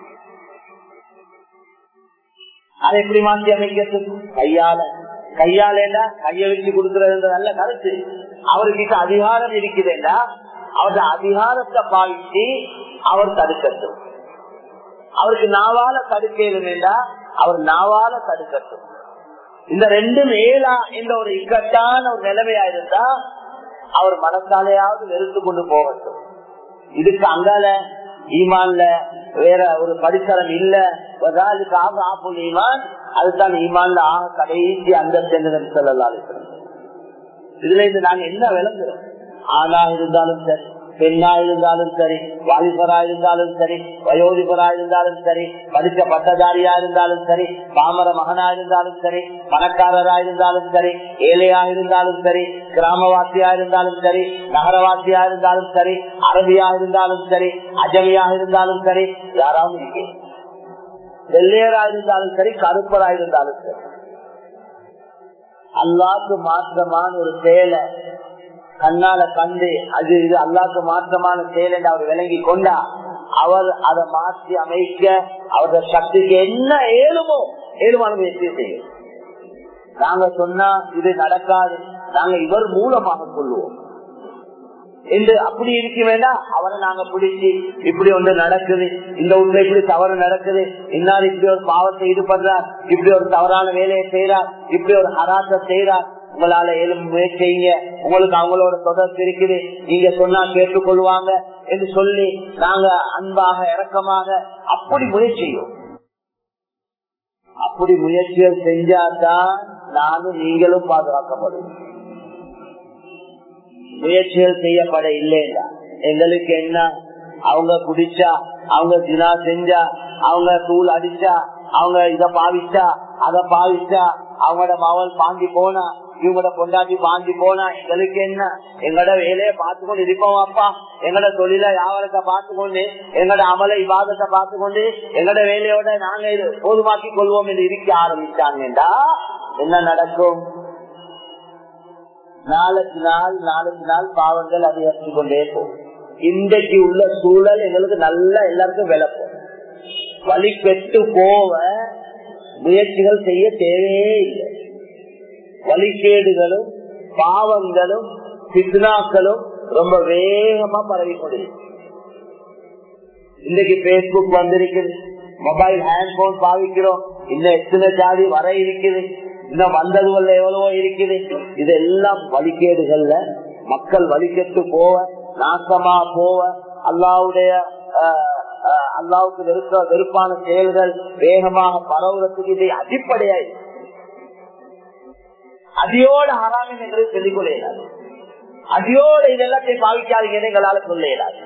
அதை எப்படி மாற்றி அமைக்கட்டும் கையால கையால கைய வச்சு கொடுக்கிறது நல்ல கருத்து அவர்கிட்ட அதிகாரம் இருக்குதுண்டா அவருடைய அதிகாரத்தை பாவிச்சு அவர் தடுக்கட்டும் அவருக்கு நாவால தடுக்கா அவர் நாவால தடுக்கட்டும் இந்த ரெண்டு மேலா என்ற ஒரு இக்கட்டான ஒரு நிலைமையா இருந்தா அவர் மனசாலையாவது வெறுத்து கொண்டு போகட்டும் இதுக்கு அங்கால ஈமான்ல வேற ஒரு படித்தரம் இல்ல ஆப்புல் ஈமான் அதுதான் ஈமான்ல ஆக கடைசி அந்த சொல்லலாம் இதுல இருந்து நாங்க என்ன விளங்குறோம் ஆணா இருந்தாலும் சரி பெண்ணா இருந்தாலும் சரி வாலிபரா இருந்தாலும் சரி வயோதிபரா இருந்தாலும் சரி படித்த பட்டதாரியா இருந்தாலும் சரி பாமர மகனா இருந்தாலும் சரி பணக்காரரா இருந்தாலும் சரி ஏழையா இருந்தாலும் சரி கிராமவாசியா இருந்தாலும் சரி நகரவாசியா இருந்தாலும் சரி அரபியா இருந்தாலும் சரி அஜமியா இருந்தாலும் சரி யாராவது வெள்ளையரா இருந்தாலும் சரி கருப்பரா இருந்தாலும் சரி அல்லாக்கு மாற்றமான ஒரு செயலை கண்ணால கண்டு அது இது அல்லாக்கு மாற்றமான செயல் என்று அவர் விளங்கி கொண்டா அவர் அதை மாற்றி அமைக்க அவருடைய சக்திக்கு என்ன ஏழுமோ ஏழுமான முயற்சி செய்யும் நாங்க சொன்னா இது நடக்காது நாங்க இவர் மூலமாக கொள்வோம் என்று அப்படி இருக்க வேண்டாம் அவரை நாங்க பிடிச்சி இப்படி ஒன்று நடக்குது இந்த ஊர்ல இப்படி தவறு நடக்குது இன்னார் இப்படி ஒரு பாவத்தை ஈடுபடுறார் இப்படி ஒரு தவறான வேலையை செய்யறார் இப்படி ஒரு ஹராச செய்யறார் உங்களால எழும் முயற்சிங்க உங்களுக்கு அவங்களோட தொடர்பு இருக்குது நீங்க சொன்னா கேட்டுக்கொள்வாங்க என்று சொல்லி நாங்க அன்பாக இறக்கமாக அப்படி முயற்சியும் அப்படி முயற்சிகள் செஞ்சாதான் நானும் நீங்களும் பாதுகாக்கப்படும் முயற்சிகள் செய்யப்பட இல்லையா எங்களுக்கு என்ன அவங்க குடிச்சா அவங்க தினா செஞ்சா அவங்க தூள் அடிச்சா அவங்க இத பாவிச்சா அத பாவிச்சா அவங்களோட மவள் பாண்டி போனா இவங்களோட கொண்டாட்டி பாண்டி போனா எங்களுக்கு என்ன எங்களோட வேலையை பார்த்துக்கொண்டு இருப்போம் அப்பா எங்களோட தொழில வியாபாரத்தை பார்த்துக்கொண்டு எங்களோட அமல விவாதத்தை பார்த்துக்கொண்டு எங்களோட வேலையோட நாங்க இது போதுமாக்கி கொள்வோம் என்று இருக்க ஆரம்பிச்சாங்கடா என்ன நடக்கும் நாளுக்கு நாள் நாளுக்கு நாள் பாவங்கள் அதிகரித்து கொண்டே போகும் இன்றைக்கு உள்ள சூழல் எங்களுக்கு நல்லா எல்லாருக்கும் விளப்போம் வழி கெட்டு போவ முயற்சிகள் செய்ய தேவையே இல்லை வழிகேடுகளும் பாவங்களும் சித்னாக்களும் ரொம்ப வேகமா பரவி கொண்டிருக்கு இன்னைக்கு பேஸ்புக் வந்திருக்குது மொபைல் ஹேண்ட் போன் பாவிக்கிறோம் இன்னும் எத்தனை ஜாதி வர இருக்குது இன்னும் வந்ததுல எவ்வளவோ இருக்குது இதெல்லாம் வழிகேடுகள்ல மக்கள் வழிகெட்டு போவ நாசமா போவ அல்லாவுடைய அல்லாவுக்கு வெறுக்க வெறுப்பான செயல்கள் வேகமாக பரவுறதுக்கு இதை அடிப்படையாய் அடியோட ஹராமின் என்று சொல்லிக் கொள்ள இயலாது அடியோட இதெல்லாத்தையும் பாவிக்காதீங்கன்னு எங்களால சொல்ல இயலாது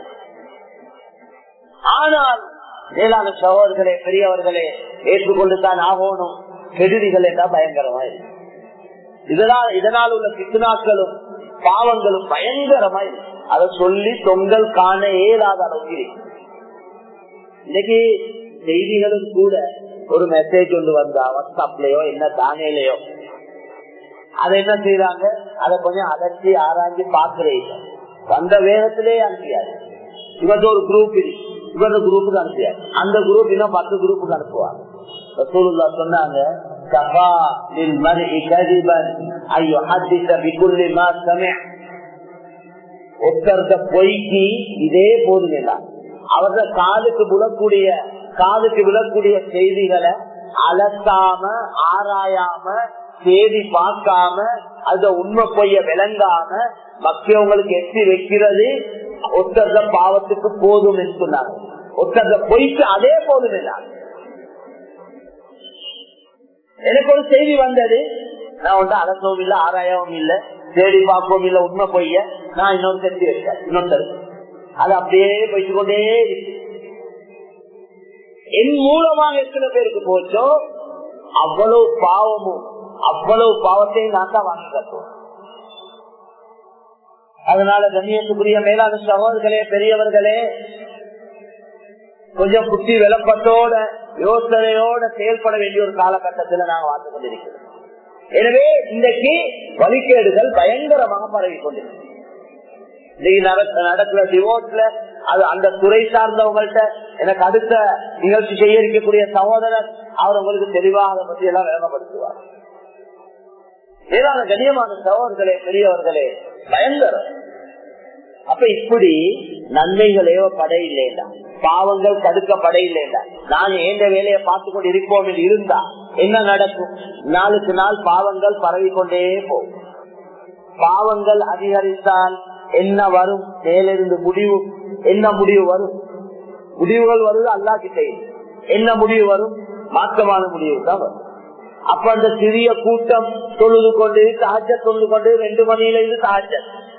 ஆனால் மேலான சகோதரர்களே பெரியவர்களே ஏற்றுக்கொண்டுதான் ஆகணும் கெடுதிகள் என்றால் பயங்கரமா இருக்கு இதனால் இதனால் உள்ள பித்துனாக்களும் பாவங்களும் பயங்கரமா இருக்கு அதை சொல்லி தொங்கல் காண இயலாத அளவுக்கு இருக்கு இன்னைக்கு செய்திகளும் கூட ஒரு மெசேஜ் ஒன்று வந்தா வாட்ஸ்அப்லயோ என்ன தானேலயோ அதை என்ன செய்யறாங்க அதை கொஞ்சம் அலட்சி ஆராய்ச்சி பாக்குறீங்க வந்த வேகத்திலே அனுப்பியாரு இவங்க ஒரு குரூப் இருக்கு இவங்க குரூப்புக்கு அனுப்பியாரு அந்த குரூப் இன்னும் பத்து குரூப்புக்கு அனுப்புவாங்க ரசூலுல்லா சொன்னாங்க கஃபா லில் மர்இ கதிபன் ஐ யுஹத்திஸ பிகுல்லி மா சமிஅ ஒருத்தருக்க பொய்க்கு இதே போதுமில்ல அவர்கள் காதுக்கு விழக்கூடிய காதுக்கு விழக்கூடிய செய்திகளை அலசாம ஆராயாம தேதி பார்க்காம அந்த உண்மை பொய்ய விளங்காம மக்கியவங்களுக்கு எட்டி வைக்கிறது ஒத்தர்த பாவத்துக்கு போதும் என்று சொன்னாங்க ஒத்தர்த பொய்க்கு அதே போதும் இல்லாங்க எனக்கு ஒரு செய்தி வந்தது நான் வந்து அலசவும் இல்லை ஆராயவும் இல்லை தேடி பார்க்கவும் இல்லை உண்மை பொய்ய நான் இன்னொரு செஞ்சு வச்சேன் இன்னொருத்தர் அது அப்படியே போயிட்டு கொண்டே இருக்கு என் மூலமாக எத்தனை பேருக்கு போச்சோ அவ்வளவு பாவமும் அவ்வளவு பாவத்தையும் நான் தான் வாங்கி கட்டுவோம் அதனால கண்ணியத்துக்குரிய மேலான சகோதரர்களே பெரியவர்களே கொஞ்சம் புத்தி விளப்பத்தோட யோசனையோட செயல்பட வேண்டிய ஒரு காலகட்டத்தில் நாங்கள் வாழ்ந்து கொண்டிருக்கிறோம் எனவே இன்றைக்கு வழிகேடுகள் பயங்கரமாக பரவி கொண்டிருக்கிறது நடக்கிற டிவோட்ல அது அந்த துறை சார்ந்தவங்கள்ட்ட எனக்கு அடுத்த நிகழ்ச்சி செய்ய இருக்கக்கூடிய சகோதரர் அவர் உங்களுக்கு தெளிவாக அதை பத்தி எல்லாம் வேகப்படுத்துவார் ஏதாவது கண்ணியமான சகோதரர்களே பெரியவர்களே பயங்கரம் அப்ப இப்படி நன்மைகள் ஏவப்பட இல்லைண்டா பாவங்கள் தடுக்கப்பட இல்லைண்டா நாங்க எந்த வேலையை பார்த்து கொண்டு இருப்போம் என்று இருந்தா என்ன நடக்கும் நாளுக்கு நாள் பாவங்கள் பரவி கொண்டே போகும் பாவங்கள் அதிகரித்தால் என்ன வரும் மேலிருந்து முடிவு என்ன முடிவு வரும் முடிவுகள் வருது அல்லா கிட்டே என்ன முடிவு வரும் மாற்றமான முடிவு தான் வரும் அப்ப அந்த சிறிய கூட்டம் தொழுது கொண்டு சாஜ தொழுது கொண்டு ரெண்டு மணியில இருந்து சாஜ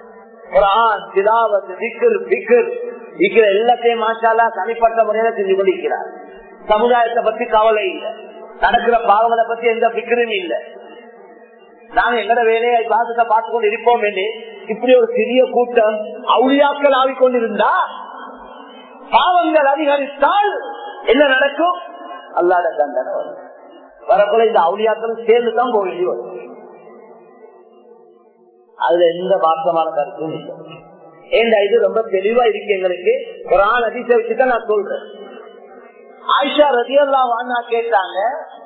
எல்லாத்தையும் மாற்றாலா தனிப்பட்ட முறையில செஞ்சு கொண்டிருக்கிறார் சமுதாயத்தை பத்தி கவலை இல்லை நடக்கிற பாவங்களை பத்தி எந்த பிக்கரும் இல்லை நாங்க எங்கட வேலையை பாதத்தை பார்த்து கொண்டு இருப்போம் என்று இப்படி ஒரு சிறிய கூட்டம் அவுளியாக்கள் ஆவிக்கொண்டிருந்தா பாவங்கள் அதிகரித்தால் என்ன நடக்கும் அல்லாத தண்டனை வரும் வரக்குள்ள இந்த அவுளியாக்களும் சேர்ந்து தான் போக வேண்டி வரும் அதுல எந்த மாற்றமான கருத்தும் இல்லை ஏண்டா இது ரொம்ப தெளிவா இருக்கு எங்களுக்கு குரான் அதிசய வச்சுதான் நான் சொல்றேன் ஆயிஷா ரதியெல்லாம் வாங்க கேட்டாங்க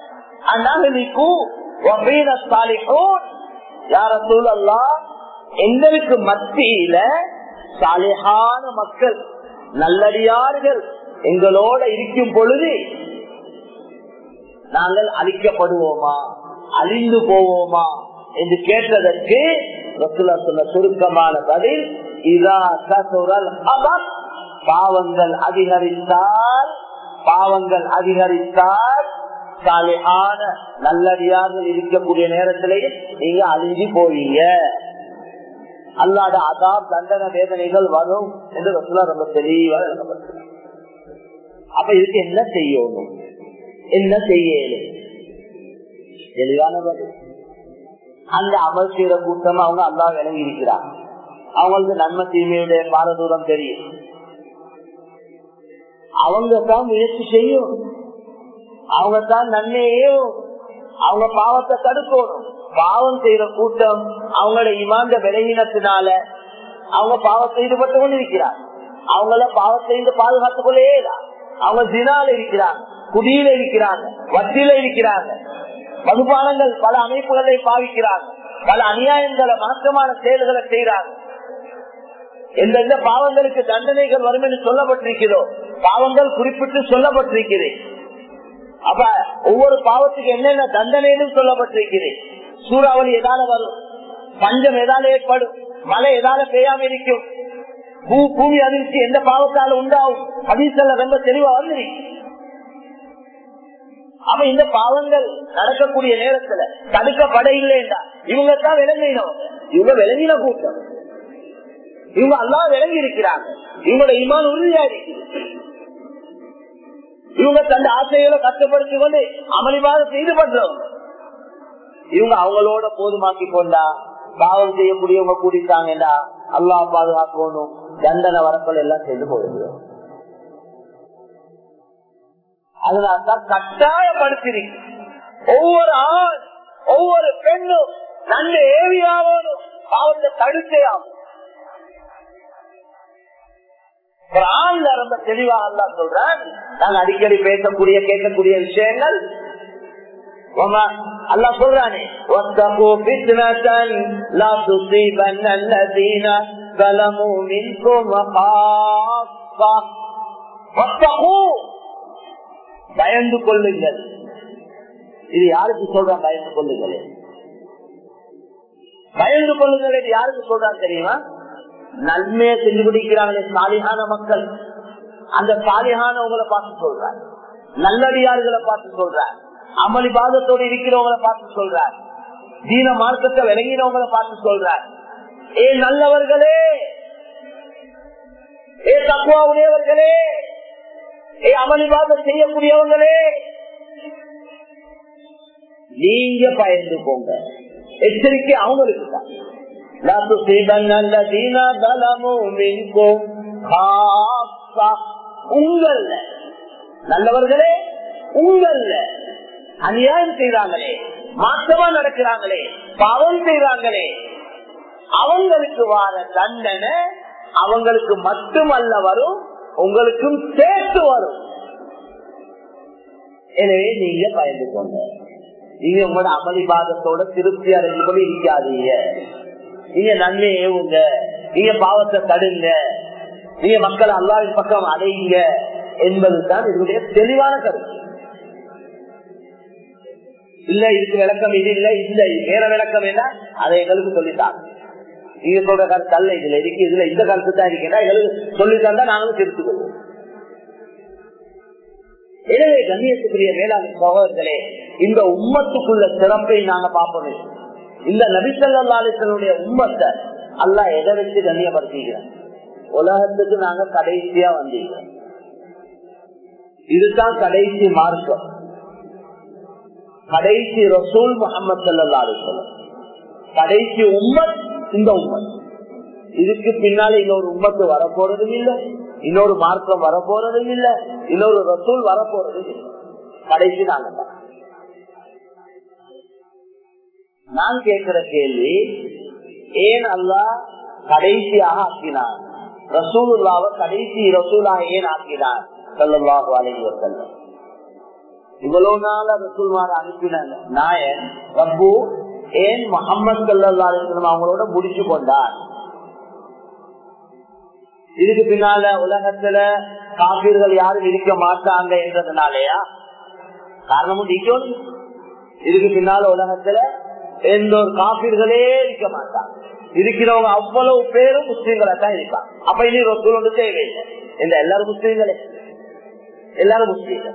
யார சூழல்லா எங்களுக்கு மத்தியில சாலிஹான மக்கள் நல்லடியார்கள் எங்களோட இருக்கும் பொழுது நாங்கள் அழிக்கப்படுவோமா அழிந்து போவோமா என்று கேட்டதற்கு ரசுல்லா சொன்ன சுருக்கமான பதில் இதா கசுரல் அபத் பாவங்கள் அதிகரித்தால் பாவங்கள் அதிகரித்தால் சாலையான நல்லடியார்கள் இருக்கக்கூடிய நேரத்திலேயே நீங்க அழிஞ்சு போவீங்க அல்லாத அதாப் தண்டன வேதனைகள் வரும் என்று ரசுல்லா ரொம்ப தெளிவாக எழுதப்பட்டிருக்கு அப்ப இதுக்கு என்ன செய்யணும் என்ன செய்யணும் தெளிவான பதில் அந்த அமல் செய்யற கூட்டம் அவங்க அல்லா விளங்கி இருக்கிறாங்க அவங்களுக்கு நன்மை தீமையுடைய பாரதூரம் தெரியும் அவங்க தான் முயற்சி செய்யும் அவங்க தான் நன்மையையும் அவங்க பாவத்தை தடுக்கணும் பாவம் செய்யற கூட்டம் அவங்களோட இமாந்த விலகினத்தினால அவங்க பாவத்தை ஈடுபட்டு கொண்டு இருக்கிறார் அவங்கள பாவத்தை இருந்து பாதுகாத்துக் கொள்ளே அவங்க தினால இருக்கிறாங்க குடியில இருக்கிறாங்க வட்டியில இருக்கிறாங்க மதுபானங்கள் பல அமைப்புகளை பாவிக்கிறாங்க பல அநியாயங்களை மாற்றமான செயல்களை செய்யறாங்க எந்தெந்த பாவங்களுக்கு தண்டனைகள் வரும் என்று சொல்லப்பட்டிருக்கிறதோ பாவங்கள் குறிப்பிட்டு சொல்லப்பட்டிருக்கிறது அப்ப ஒவ்வொரு பாவத்துக்கு என்னென்ன தண்டனைன்னு சொல்லப்பட்டிருக்கிறது சூறாவளி எதால வரும் பஞ்சம் எதால ஏற்படும் மழை எதால பெய்யாம இருக்கும் பூ பூமி அதிர்ச்சி எந்த பாவத்தால உண்டாகும் அதிசல்ல ரொம்ப தெளிவா வந்துருக்கு அப்ப இந்த பாவங்கள் நடக்கக்கூடிய நேரத்துல தடுக்கப்பட இல்லைண்டா இவங்க தான் விளங்கினோம் இவங்க விளங்கின கூட்டம் இவங்க அல்லா விளங்கி இருக்கிறாங்க இவங்களோட இமான் உறுதியா இருக்கு இவங்க தந்த ஆசைகளை கஷ்டப்படுத்தி கொண்டு அமளிவாக செய்து பண்றவங்க இவங்க அவங்களோட போதுமாக்கி கொண்டா பாவம் செய்யக்கூடியவங்க கூடிட்டாங்கடா அல்லா பாதுகாக்கணும் தண்டனை வரப்பல் எல்லாம் செய்து போயிடுவோம் அதனால்தான் கட்டாயப்படுத்திருக்கு ஒவ்வொரு ஆண் ஒவ்வொரு பெண்ணும் நல்ல ஏவியாகணும் பாவத்தை தடுத்தே ஆகும் ஆண்ல ரொம்ப தெளிவாக அல்லா சொல்றேன் நாங்க அடிக்கடி பேசக்கூடிய கேட்கக்கூடிய விஷயங்கள் அல்லா சொல்றானே واتقوا فتنة لا تصيبن الذين ظلموا منكم خاصة واتقوا பயந்து கொள்ளுங்கள் இது யாருக்கு சொல்றான் பயந்து கொள்ளுங்கள் பயந்து கொள்ளுங்கள் இது யாருக்கு சொல்றான் தெரியுமா நன்மையை செஞ்சு பிடிக்கிறாங்களே சாலிகான மக்கள் அந்த சாலிகானவங்களை பார்த்து சொல்றார் நல்லடியார்களை பார்த்து சொல்றார் அமளி பாதத்தோடு இருக்கிறவங்களை பார்த்து சொல்றார் தீன மார்க்கத்தை விளங்கினவங்களை பார்த்து சொல்றார் ஏ நல்லவர்களே ஏ தக்குவா உடையவர்களே ஏ அமளிவாதம் செய்யக்கூடியவங்களே நீங்க பயந்து போங்க எச்சரிக்கை அவங்களுக்கு தான் உங்கள நல்லவர்களே உங்கள அநியாயம் செய்யறாங்களே மாற்றமா நடக்கிறாங்களே பாவம் செய்யறாங்களே அவங்களுக்கு வார தண்டனை அவங்களுக்கு மட்டுமல்ல வரும் உங்களுக்கும் சேர்த்து வரும் எனவே நீங்க பயந்து கொங்க நீங்க உங்களோட அமளிபாதத்தோட திருப்தி அடைஞ்சு கொண்டு இருக்காதீங்க நீங்க நன்மை ஏவுங்க நீங்க பாவத்தை தடுங்க நீங்க மக்கள் அல்லாவின் பக்கம் அடையுங்க என்பதுதான் இதனுடைய தெளிவான கருத்து இல்ல இதுக்கு விளக்கம் இது இல்ல இல்ல வேற விளக்கம் என்ன அதை எங்களுக்கு சொல்லித்தாங்க நீங்க சொல்ற கருத்து அல்ல இதுல இருக்கு இதுல இந்த கருத்து தான் இருக்கா எங்களுக்கு சொல்லி தந்தா நாங்களும் திருத்துக் கொள்வோம் எனவே கண்ணியத்துக்குரிய வேளாண் சகோதரர்களே இந்த உம்மத்துக்குள்ள சிறப்பை நாங்க பார்ப்போம் இந்த நபிசல்லாசனுடைய உம்மத்தை அல்லா எதை வச்சு கண்ணியப்படுத்திக்கிறோம் உலகத்துக்கு நாங்க கடைசியா வந்திருக்கிறோம் இதுதான் கடைசி மார்க்கம் கடைசி ரசூல் முகமது சல்லா அலிஸ்வலம் கடைசி உம்மத் இந்த உம்மத் இதுக்கு பின்னால இன்னொரு உம்மத்து வரப்போறதும் இல்லை இன்னொரு மார்க்கம் வரப்போறதும் இல்லை இன்னொரு ரசூல் வரப்போறதும் இல்லை கடைசி நாங்க தான் நான் கேட்கிற கேள்வி ஏன் அல்லாஹ் கடைசியாக ஆக்கினான் ரசூலுல்லாவை கடைசி ரசூலாக ஏன் ஆக்கினான் சொல்லல்லாஹு அலைஹி வஸல்லம் இவ்வளவு நாள ரசூல்மார் அனுப்பின நாயன் ரப்பு ஏன் முகமது சல்லா அலிஸ்லாம் அவங்களோட முடிச்சு கொண்டார் இதுக்கு பின்னால உலகத்துல காப்பீர்கள் யாரும் இருக்க மாட்டாங்க என்றதுனாலயா காரணமும் நீக்கணும் இதுக்கு பின்னால உலகத்துல எந்த ஒரு காப்பீர்களே இருக்க மாட்டாங்க இருக்கிறவங்க அவ்வளவு பேரும் முஸ்லீம்களா தான் இருப்பாங்க அப்ப இனி ரசூல் ஒன்று தேவையில்லை இந்த எல்லாரும் முஸ்லீம்களே எல்லாரும் முஸ்லீம்கள்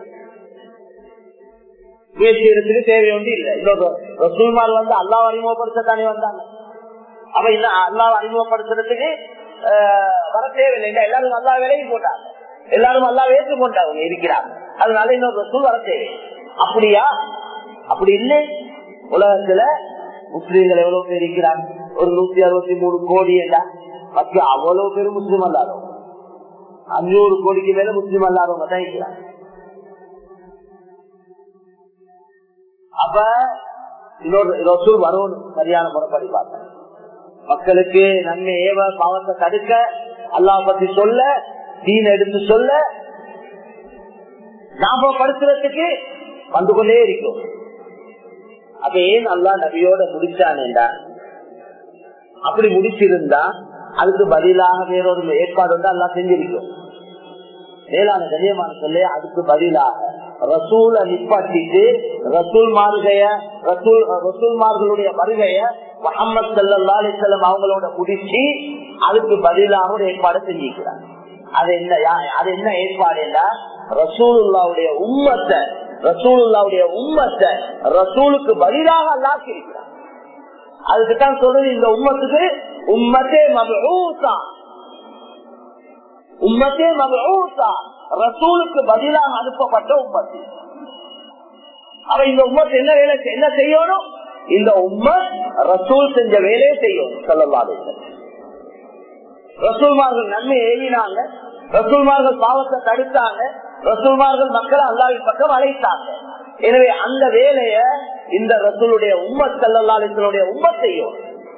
முயற்சி எடுத்துக்கு தேவை ஒன்று இல்லை இன்னொரு ரசூல்மார் வந்து அல்லாஹ் அறிமுகப்படுத்தத்தானே வந்தாங்க அப்ப இல்ல அல்லாஹ் அறிமுகப்படுத்துறதுக்கு வர தேவையில்லை இந்த எல்லாரும் நல்லா விலகி போட்டாங்க எல்லாரும் நல்லா ஏற்றுக்கொண்டவங்க இருக்கிறாங்க அதனால இன்னொரு ரசூல் வர தேவை அப்படியா அப்படி இல்லை உலகத்துல முஸ்லீம்கள் எவ்வளவு பேர் இருக்கிறாங்க ஒரு நூத்தி அறுபத்தி மூணு கோடி எல்லாம் மற்ற அவ்வளவு பேரும் முஸ்லீம் அல்லாதவங்க அஞ்சூறு கோடிக்கு மேல முஸ்லீம் அல்லாதவங்க தான் இருக்கிறாங்க அப்ப இன்னொரு ரசூல் வரணும் சரியான முறைப்படி பார்த்தேன் மக்களுக்கு நன்மை ஏவ பாவத்தை தடுக்க அல்லா பத்தி சொல்ல தீன் எடுத்து சொல்ல ஞாபகப்படுத்துறதுக்கு வந்து கொண்டே இருக்கும் அப்ப ஏன் அல்லா நபியோட முடிச்சானேண்டா அப்படி முடிச்சிருந்தா அதுக்கு பதிலாக வேறொரு ஏற்பாடு வந்து அல்லா செஞ்சிருக்கும் மேலான கண்ணியமான சொல்லி அதுக்கு பதிலாக ரசூல நிப்பாட்டிட்டு ரசூல் மார்கைய ரசூல் ரசூல்மார்களுடைய வருகைய முகமது சல்லா அலிசல்லம் அவங்களோட முடிச்சு அதுக்கு பதிலாக ஒரு ஏற்பாடு செஞ்சிருக்கிறாங்க அது என்ன அது என்ன ஏற்பாடுன்னா ரசூலுல்லாவுடைய உம்மத்தை ரசூலுல்லாவுடைய உம்மத்தை ரசூலுக்கு பதிலாக அல்லாக்கி இருக்கிறார் அதுக்கு தான் சொல்றது இந்த உம்மத்துக்கு உம்மத்தே மபூசா உம்மத்தே மபூசா ரசூலுக்கு பதிலாக அனுப்பப்பட்ட உம்மத்து அவ இந்த உம்மத்து என்ன வேலை என்ன செய்யணும் இந்த உம்மத் ரசூல் செஞ்ச வேலையை செய்யணும் சொல்லலாது ரசூல்மார்கள் நன்மை எழுதினாங்க ரசூல்மார்கள் பாவத்தை தடுத்தாங்க ரசூல்மார்கள் மக்களை அல்லாவின் பக்கம் அழைத்தாங்க எனவே அந்த வேலைய இந்த ரசூலுடைய உம்மத் சல்லாளுடைய உம்மத் செய்யும்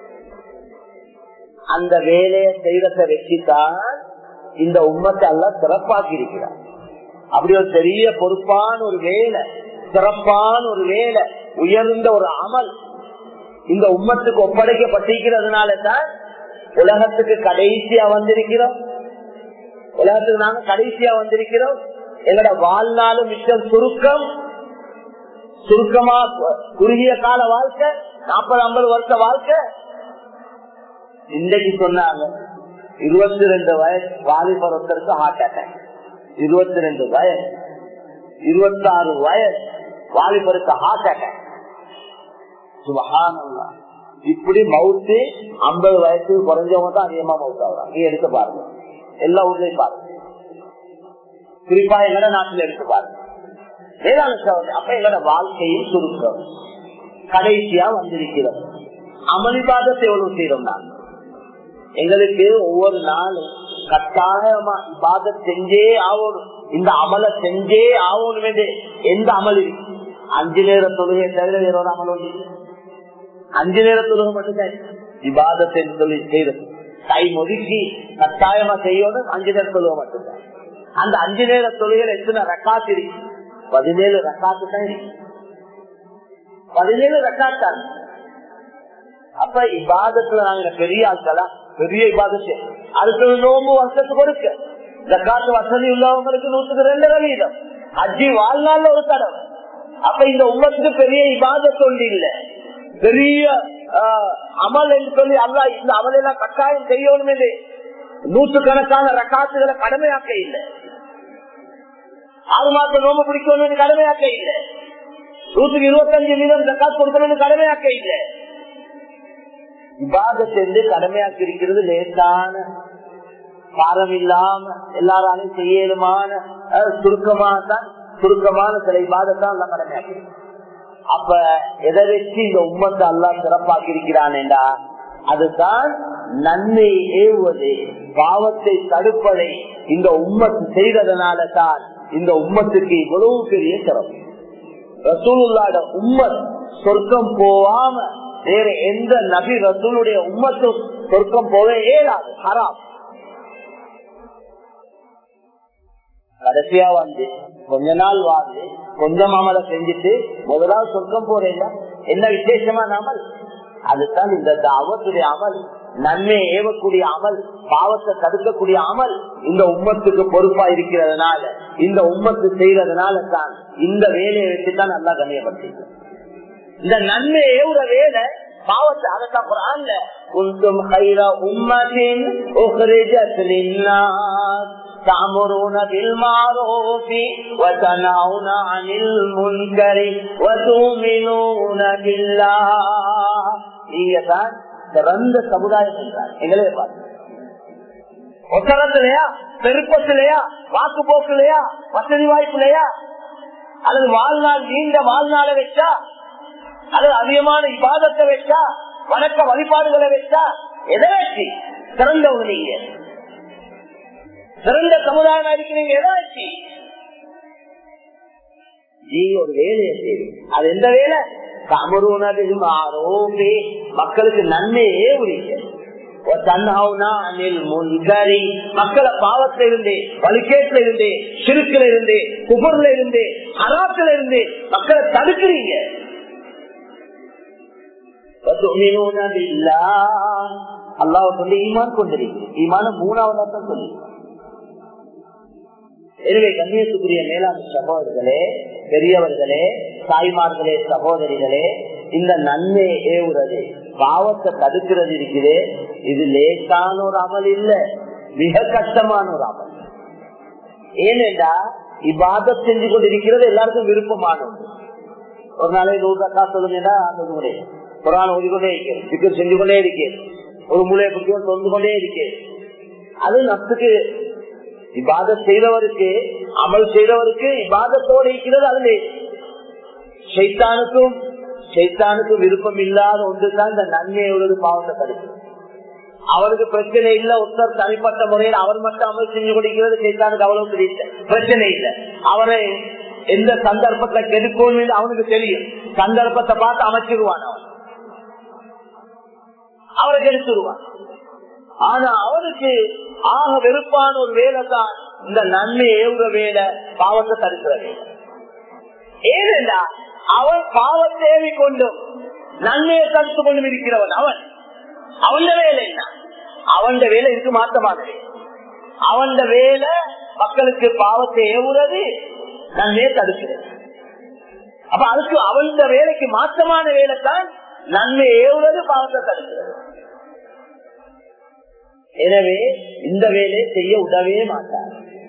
அந்த வேலையை செய்யறத வச்சுதான் இந்த உம்மத்தை எல்லாம் சிறப்பாக்கி இருக்கிறார் அப்படி ஒரு பெரிய பொறுப்பான ஒரு வேலை சிறப்பான ஒரு வேலை உயர்ந்த ஒரு அமல் இந்த உம்மத்துக்கு ஒப்படைக்கப்பட்டிருக்கிறதுனால தான் உலகத்துக்கு கடைசியா வந்திருக்கிறோம் உலகத்துக்கு நாங்க கடைசியா வந்திருக்கிறோம் எங்களோட வாழ்நாளும் மிச்சம் சுருக்கம் சுருக்கமா குறுகிய கால வாழ்க்கை நாற்பது ஐம்பது வருஷ வாழ்க்கை இன்றைக்கு சொன்னாங்க இருபத்தி ரெண்டு வயசு வாலிபர் ஒருத்தருக்கு ஹார்ட் அட்டாக் இருபத்தி ரெண்டு வயசு இருபத்தி ஆறு வயசு வாலிபருக்கு ஹார்ட் அட்டாக் சுபகானல்லா இப்படி மவுத்து ஐம்பது வயசுக்கு குறைஞ்சவங்க தான் அதிகமா மவுத் ஆகுறாங்க நீ எடுத்து பாருங்க எல்லா ஊர்லயும் பாருங்க குறிப்பா எங்கட நாட்டில் எடுத்து பாருங்க வேளாண் சகோதரி அப்ப எங்களோட வாழ்க்கையில் சுருக்கம் கடைசியா வந்திருக்கிறோம் அமளிபாதத்தை எவ்வளவு செய்யறோம் நாங்க எங்களுக்கு ஒவ்வொரு நாளும் கட்டாயமா பாத செஞ்சே ஆகணும் இந்த அமலை செஞ்சே ஆகணும் என்று எந்த அமல் இருக்கு அஞ்சு நேர தொழுகை தவிர வேற ஒரு அமல் ஒன்று அஞ்சு நேர தொழுகை மட்டும்தான் விவாதத்தை சொல்லி செய்யறது டைம் ஒதுக்கி கட்டாயமா செய்யணும் அஞ்சு நேர தொழுகை மட்டும்தான் அந்த அஞ்சு நேர தொழுகையில எத்தனை ரக்காத்து இருக்கு பதினேழு ரக்காத்து தான் இருக்கு பதினேழு ரக்காத்தான் அப்ப இபாதத்துல நாங்க பெரிய ஆட்களா பெரிய இபாதத்து அடுத்தது நோம்பு வருஷத்துக்கு கொடுக்க ஜக்காத்து வசதி உள்ளவங்களுக்கு நூற்றுக்கு ரெண்டு வீதம் அஜி வாழ்நாள்ல ஒரு தடவை அப்ப இந்த உமத்துக்கு பெரிய இபாதத்து ஒன்று இல்ல பெரிய அமல் என்று சொல்லி அல்லா இந்த அமலெல்லாம் கட்டாயம் செய்யணும் என்று நூற்றுக்கணக்கான ரக்காத்துகளை கடமையாக்க இல்லை ஆறு மாசம் நோம்பு பிடிக்கணும்னு கடமையாக்க இல்லை நூற்றுக்கு இருபத்தஞ்சு வீதம் ஜக்காத் கொடுக்கணும்னு கடமையாக்க இல்லை விவாதத்தை கடமையாக்கி இருக்கிறது லேசான பாரம் இல்லாம எல்லாராலையும் செய்யலுமான சுருக்கமான தான் சுருக்கமான சில விவாதத்தான் எல்லாம் கடமையாக்கி அப்ப எதை வச்சு இந்த உம்மத்தை எல்லாம் சிறப்பாக்கி இருக்கிறான்டா அதுதான் நன்மை ஏவுவது பாவத்தை தடுப்பதை இந்த உம்மத்து செய்ததனால தான் இந்த உம்மத்துக்கு இவ்வளவு பெரிய சிறப்பு ரசூலுல்லாட உம்மத் சொர்க்கம் போவாம வேற எந்த நபி ரசூலுடைய உம்மத்தும் சொர்க்கம் போக இயலாது ஹராம் கடைசியா வந்து கொஞ்ச நாள் வாழ்ந்து கொஞ்சம் அமலை செஞ்சுட்டு முதலாவது சொர்க்கம் போறேன் என்ன விசேஷமான அமல் அதுதான் இந்த தாவத்துடைய அமல் நன்மை ஏவக்கூடிய அமல் பாவத்தை தடுக்கக்கூடிய அமல் இந்த உம்மத்துக்கு பொறுப்பா இருக்கிறதுனால இந்த உம்மத்து செய்யறதுனால தான் இந்த வேலையை வச்சுதான் நல்லா கண்ணியப்படுத்தி இந்த நன்மை ஏவுற வேலை பாவத்தை அதைத்தான் குரான்ல குந்தும் خير أمة أخرجت للناس تأمرون بالمعروف وتنهون عن المنكر وتؤمنون بالله நீங்க தான் சிறந்த சமுதாயம் என்றார் எங்களே பார்த்து ஒத்தரத்திலையா பெருப்பத்திலையா வாக்கு போக்குலையா வசதி வாய்ப்புலையா அல்லது வாழ்நாள் நீண்ட வாழ்நாளை வச்சா அல்லது அதிகமான விவாதத்தை வச்சா வணக்க வழிபாடுகளை வச்சா எதை வச்சு சிறந்தவங்க நீங்க சிறந்த சமுதாயம் இருக்கிறீங்க எதை வச்சு நீ ஒரு வேலையை செய்வீங்க அது எந்த வேலை கமருணதில் மாறோமே மக்களுக்கு நன்மையே உரிய மக்களை பாவத்தில இருந்தே வலிக்கேட்டில இருந்தே சிறுக்கில இருந்தே குபர்ல இருந்தே அராத்துல இருந்தே மக்களை தடுக்கிறீங்க அல்லாஹ் சொல்லி ஈமான் கொண்டிருக்கிறேன் ஈமான மூணாவதா தான் சொல்லி எனவே கண்ணியத்துக்குரிய மேலாண் சகோதரர்களே பெரியவர்களே தாய்மார்களே சகோதரிகளே இந்த நன்மை ஏவுறது பாவத்தை தடுக்கிறது இருக்குது இது லேசான ஒரு அமல் இல்ல மிக கஷ்டமான ஒரு அமல் ஏனென்றா இவ்வாத செஞ்சு கொண்டிருக்கிறது எல்லாருக்கும் விருப்பமான ஒன்று ஒரு நாளைக்கு நூறு ரக்கா சொல்லுங்கன்னா அந்த முறை குரான் ஓடிக்கொண்டே இருக்கிறேன் சிக்கர் செஞ்சு கொண்டே இருக்கேன் ஒரு மூலையை குட்டியோடு தொந்து கொண்டே இருக்கேன் அது நத்துக்கு இபாத செய்தவருக்கு அமல் செய்தவருக்கு இபாதத்தோடு இருக்கிறது அதுல சைத்தானுக்கும் சைத்தானுக்கும் விருப்பம் இல்லாத ஒன்றுதான் இந்த நன்மையோடு பாவத்தை தடுக்கும் அவருக்கு பிரச்சனை இல்ல ஒருத்தர் தனிப்பட்ட முறையில் அவர் மட்டும் அமல் செஞ்சு கொடுக்கிறது சைத்தானுக்கு அவ்வளவு தெரியல பிரச்சனை இல்லை அவரை எந்த சந்தர்ப்பத்தை கெடுக்கும் அவனுக்கு தெரியும் சந்தர்ப்பத்தை பார்த்து அமைச்சிருவான் அவன் அவரை கெடுத்துருவான் ஆனா அவனுக்கு ஆக வெறுப்பான ஒரு வேலை தான் இந்த நன்மை ஏவுற வேலை பாவத்தை தடுக்கிற வேலை ஏனென்றா அவன் பாவத்தை ஏவி கொண்டும் நன்மையை தடுத்து கொண்டும் இருக்கிறவன் அவன் அவன் வேலை என்ன அவன் வேலை இதுக்கு மாற்றமான வேலை அவன் வேலை மக்களுக்கு பாவத்தை ஏவுறது நன்மையை தடுக்கிறது அப்ப அதுக்கு அவன் வேலைக்கு மாற்றமான வேலை தான் நன்மை ஏவுறது பாவத்தை தடுக்கிறது எனவே இந்த வேலையை செய்ய உதவே மாட்டார்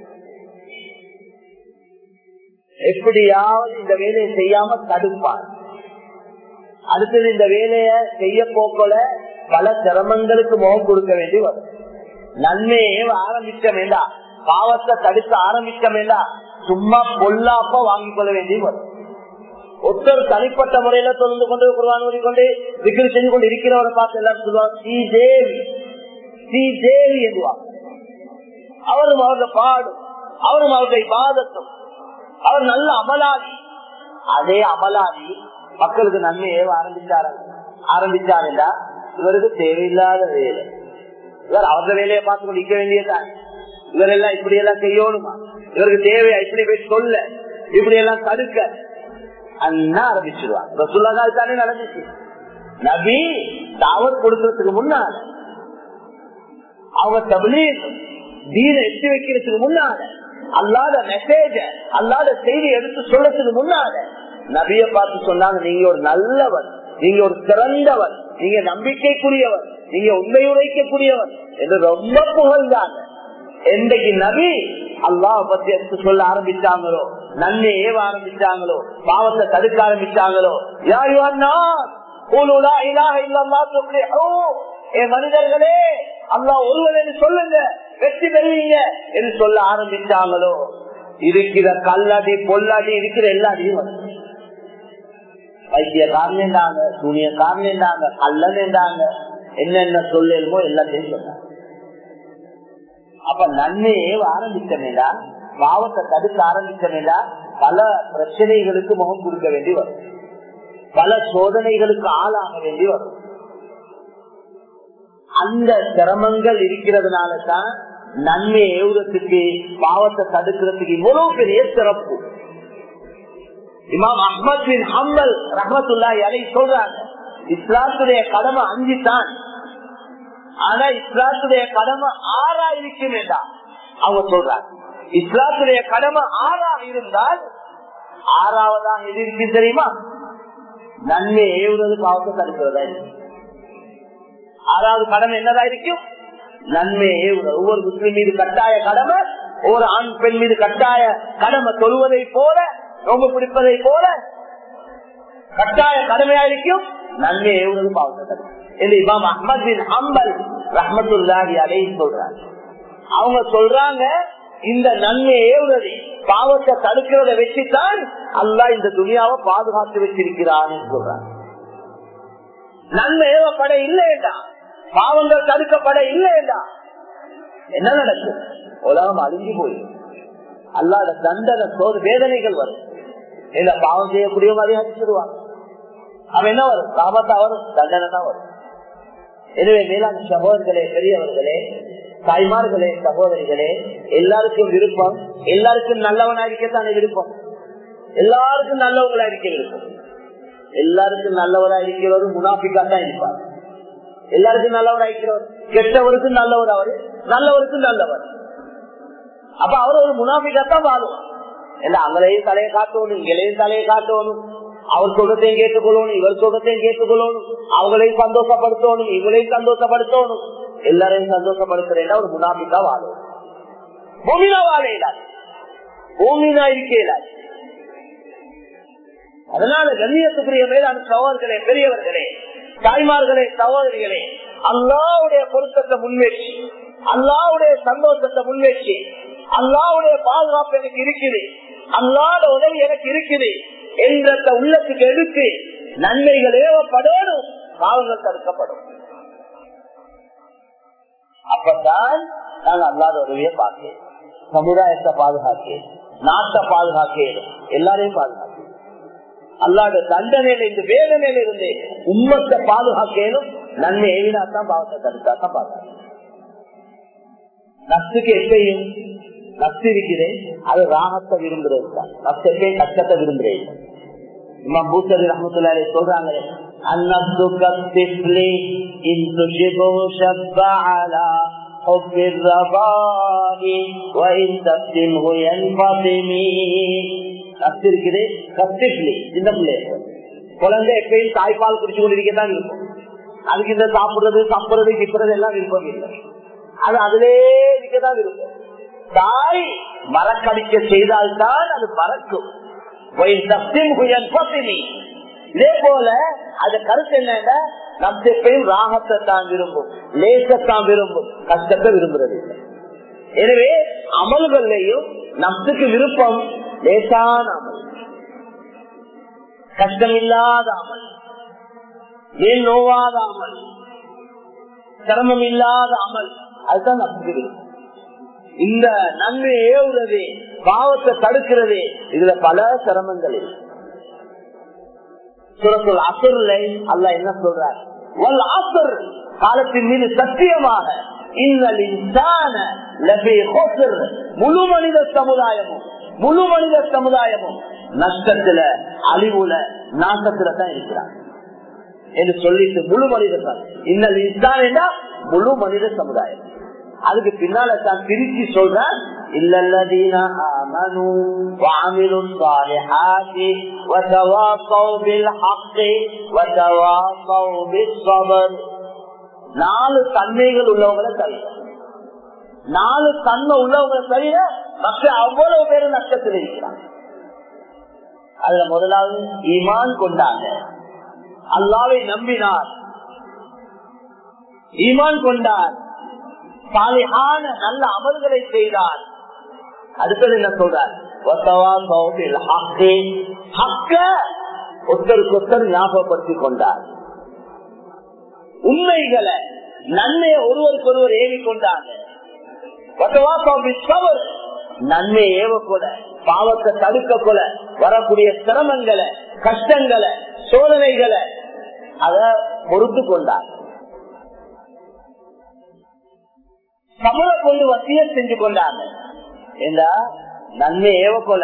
எப்படியாவது இந்த வேலையை செய்யாம தடுப்பார் அடுத்தது இந்த வேலைய செய்ய போக்கல பல சிரமங்களுக்கு முகம் கொடுக்க வேண்டி வரும் நன்மையே ஆரம்பிக்க வேண்டாம் பாவத்தை தடுக்க ஆரம்பிக்க வேண்டாம் சும்மா பொல்லாப்ப வாங்கிக் கொள்ள வேண்டி வரும் ஒருத்தர் தனிப்பட்ட முறையில தொடர்ந்து கொண்டு குருவான் ஓடிக்கொண்டு விக்கிரி செஞ்சு கொண்டு இருக்கிறவரை பார்த்து எல்லாரும் சொல்லுவாங்க ஸ்ரீ தேவி ஸ்ரீ தேவி என்றுவாங்க அவரும் அவருடைய பாடும் அவரும் அவருடைய பாதத்தும் அவர் நல்ல அமலாதி அதே அமலாதி மக்களுக்கு நன்மை ஏவ ஆரம்பிச்சாரு ஆரம்பிச்சாருண்டா இவருக்கு தேவையில்லாத வேலை இவர் அவரது வேலையை பார்த்து கொண்டு நிக்க வேண்டியதான் இவர் எல்லாம் இப்படி எல்லாம் செய்யணுமா இவருக்கு தேவையா இப்படி போய் சொல்ல இப்படி எல்லாம் தடுக்க அண்ணா ஆரம்பிச்சிருவாங்க ரசுல்லாதான் தானே நடந்துச்சு நபி தாவத் கொடுக்கறதுக்கு முன்னால அவங்க தபிலீர் தீன எட்டி வைக்கிறதுக்கு முன்னால அல்லாத மெசேஜ அல்லாத செய்தி எடுத்து சொல்றதுக்கு முன்னால நபிய பார்த்து சொன்னாங்க நீங்க ஒரு நல்லவன் நீங்க ஒரு சிறந்தவன் நீங்க நம்பிக்கைக்குரியவன் நீங்க உண்மை உரைக்கக்கூடியவன் என்று ரொம்ப புகழ்ந்தாங்க என்றைக்கு நபி அல்லாஹ் பத்தி எடுத்து சொல்ல ஆரம்பிச்சாங்களோ நன்மை ஏவ ஆரம்பிச்சாங்களோ பாவத்தை தடுக்க ஆரம்பிச்சாங்களோ மனிதர்களே அல்லா ஒருவன் என்று சொல்லுங்க வெற்றி பெறுவீங்க என்று சொல்ல ஆரம்பிச்சாங்களோ இருக்கிற கல்லடி பொல்லடி இருக்கிற எல்லாரையும் வைத்தியக்காரன் என்றாங்க சூனியக்காரன் என்றாங்க கல்லன் என்றாங்க என்னென்ன சொல்லலுமோ எல்லாத்தையும் சொன்னாங்க அப்ப நன்மையே ஆரம்பிச்சமேடா பாவத்தை தடுக்க ஆரம்பிச்சமேடா பல பிரச்சனைகளுக்கு முகம் கொடுக்க வேண்டி வரும் பல சோதனைகளுக்கு ஆளாக வேண்டி வரும் அந்த சிரமங்கள் இருக்கிறதுனால தான் நன்மை ஏவுறதுக்கு பாவத்தை தடுக்கிறதுக்கு இவ்வளவு பெரிய சிறப்பு இமாம் அஹ்மத் பின் ஹம்பல் ரஹமத்துல்லாஹி அலை சொல்றாங்க இஸ்லாத்துடைய கடமை அஞ்சு தான் ஆனா இஸ்லாத்துடைய கடமை ஆறா இருக்கும் வேண்டாம் அவங்க சொல்றாங்க இஸ்லாத்துடைய கடமை ஆறா இருந்தால் ஆறாவதாக எது இருக்கு தெரியுமா நன்மை ஏவுறது பாவத்தை தடுக்கிறதா இருக்கு ஆறாவது கடமை என்னதா இருக்கும் நன்மை ஏவுறது ஒவ்வொரு முஸ்லிம் மீது கட்டாய கடமை ஒவ்வொரு ஆண் பெண் மீது கட்டாய கடமை தொழுவதை போல ரொம்ப பிடிப்பதை போல கட்டாய கடமையா இருக்கும் நன்மை ஏவுறது பாவத்தை தடுக்கும் என்று இமாம் அஹமத் பின் ஹம்பல் ரஹமத்துல்லாஹி அலை சொல்றாங்க அவங்க சொல்றாங்க இந்த நன்மையை ஏவுறது பாவத்தை தடுக்கிறத வச்சுதான் அல்லா இந்த துணியாவை பாதுகாத்து வச்சிருக்கிறான்னு சொல்றாங்க நன்மை ஏவப்பட இல்லையண்டா பாவங்கள் தடுக்கப்பட இல்லையண்டா என்ன நடக்கும் உலகம் அழிஞ்சு போயிடும் அல்லாத தண்டனை சோறு வேதனைகள் வரும் இல்ல பாவம் செய்யக்கூடியவங்க அதை அடிச்சிருவாங்க அவன் என்ன வரும் லாபத்தா வரும் தண்டனை தான் வரும் எனவே மேலாண் சகோதரர்களே பெரியவர்களே தாய்மார்களே சகோதரிகளே எல்லாருக்கும் விருப்பம் எல்லாருக்கும் நல்லவனா இருக்கத்தானே விருப்பம் எல்லாருக்கும் நல்லவங்களா இருக்க விருப்பம் எல்லாருக்கும் நல்லவரா இருக்கிறவரும் முனாபிக்கா தான் இருப்பார் எல்லாருக்கும் நல்லவரா இருக்கிறவர் கெட்டவருக்கும் நல்லவர் அவரு நல்லவருக்கும் நல்லவர் அப்ப அவர் ஒரு முனாபிக்கா தான் வாழுவார் இல்ல அவங்களையும் தலையை காட்டணும் இங்களையும் தலையை காட்டணும் அவர் சொல்றதையும் கேட்டுக்கொள்ளணும் இவர் சொல்றதையும் கேட்டுக்கொள்ளணும் அவங்களையும் சந்தோஷப்படுத்தணும் இவங்களையும் சந்தோஷப்படுத்தணும் எல்லாரையும் சந்தோஷப்படுத்துறேன் ஒரு முனாபிக்கா வாழும் பூமினா வாழ இயலாது பூமினா இருக்க இயலாது அதனால கண்ணியத்துக்குரிய மேலான சகோதரர்களே பெரியவர்களே தாய்மார்களே சகோதரிகளே அல்லாவுடைய பொருத்தத்தை முன்வெற்றி அல்லாவுடைய சந்தோஷத்தை முன்வெற்றி அல்லாவுடைய பாதுகாப்பு எனக்கு இருக்குது அல்லாத உதவி எனக்கு இருக்குது என்ற உள்ளத்துக்கு எடுத்து நன்மைகள் ஏவப்படணும் பாவங்கள் தடுக்கப்படும் அப்பதான் நாங்க அல்லாத உதவியை பார்க்கிறோம் சமுதாயத்தை பாதுகாக்க நாட்டை பாதுகாக்க எல்லாரையும் பாதுகாக்க அல்லாத தண்டனையில இந்த வேதனையில இருந்து உண்மத்தை பாதுகாக்கணும் நன்மை எவினாத்தான் பாவத்தை தடுத்தாத்தான் பாதுகாக்க நத்துக்கு எப்பயும் நத்து இருக்கிறேன் அது ராகத்தை விரும்புறது தான் நத்து எப்பயும் கஷ்டத்தை விரும்புறேன் இமாம் பூசரி ரஹமத்துல்லாலே சொல்றாங்க النفس كالطفل إن تشبه شب على حب الرضاء وإن تفتنه ينفطمي நத்து இருக்குது கத்திப்ளி சின்ன பிள்ளை குழந்தை எப்பயும் தாய்ப்பால் குடிச்சு கொண்டிருக்கதான் இருக்கும் அதுக்கு இந்த சாப்பிடுறது சாப்பிடுறது கிப்புறது எல்லாம் விருப்பம் இல்லை அது அதிலே இருக்கதான் இருக்கும் தாய் மறக்கடிக்க செய்தால்தான் அது மறக்கும் இதே போல அது கருத்து என்ன நம் எப்பயும் ராகத்தை தான் விரும்பும் லேசத்தான் விரும்பும் கஷ்டத்தை விரும்புறது இல்லை எனவே அமல்கள்லையும் நப்சுக்கு விருப்பம் லேசான அமல் கஷ்டமில்லாத அமல் ஏன் நோவாத அமல் சிரமம் இல்லாத அமல் அதுதான் நப்சுக்கு விருப்பம் இந்த நன்மை ஏவுறது பாவத்தை தடுக்கிறது இதுல பல சிரமங்கள் இருக்கு சுரத்துல் அசுர்ல அல்ல என்ன சொல்றார் வல் அசுர் காலத்தின் மீது சத்தியமாக இன்னல் இன்சான முழு மனித சமுதாயமும் முழு மனித சமுதாயமும் நஷ்டத்துல அழிவுல நாசத்துல தான் இருக்கிறாங்க என்று சொல்லிட்டு முழு மனிதர்கள் இன்னல் இன்சான் முழு மனித சமுதாயம் அதுக்கு பின்னால தான் பிரிச்சு சொல்ற இல்லல்லதீன ஆமனு وعملوا الصالحات وتواصوا بالحق وتواصوا بالصبر நாலு தன்மைகள் உள்ளவங்களை தவிர நாலு தன்மை உள்ளவங்களை தவிர மற்ற அவ்வளவு பேரும் நஷ்டத்தில் இருக்கிறாங்க அதுல முதலாவது ஈமான் கொண்டாங்க அல்லாவை நம்பினார் ஈமான் கொண்டார் சாலிஹான நல்ல அமல்களை செய்தார் அடுத்தது என்ன சொல்றார் ஒருத்தருக்கு ஒருத்தர் ஞாபகப்படுத்திக் கொண்டார் உண்மைகளை நன்மையை ஒருவருக்கு ஒருவர் ஏவி கொண்டாங்க நன்மையை ஏவ கூட பாவத்தை தடுக்க கூட வரக்கூடிய சிரமங்களை கஷ்டங்களை சோதனைகளை அத பொறுத்து கொண்டார் சமர கொண்டு வசிய செஞ்சு கொண்டாங்க ஏண்டா நன்மை ஏவ கொல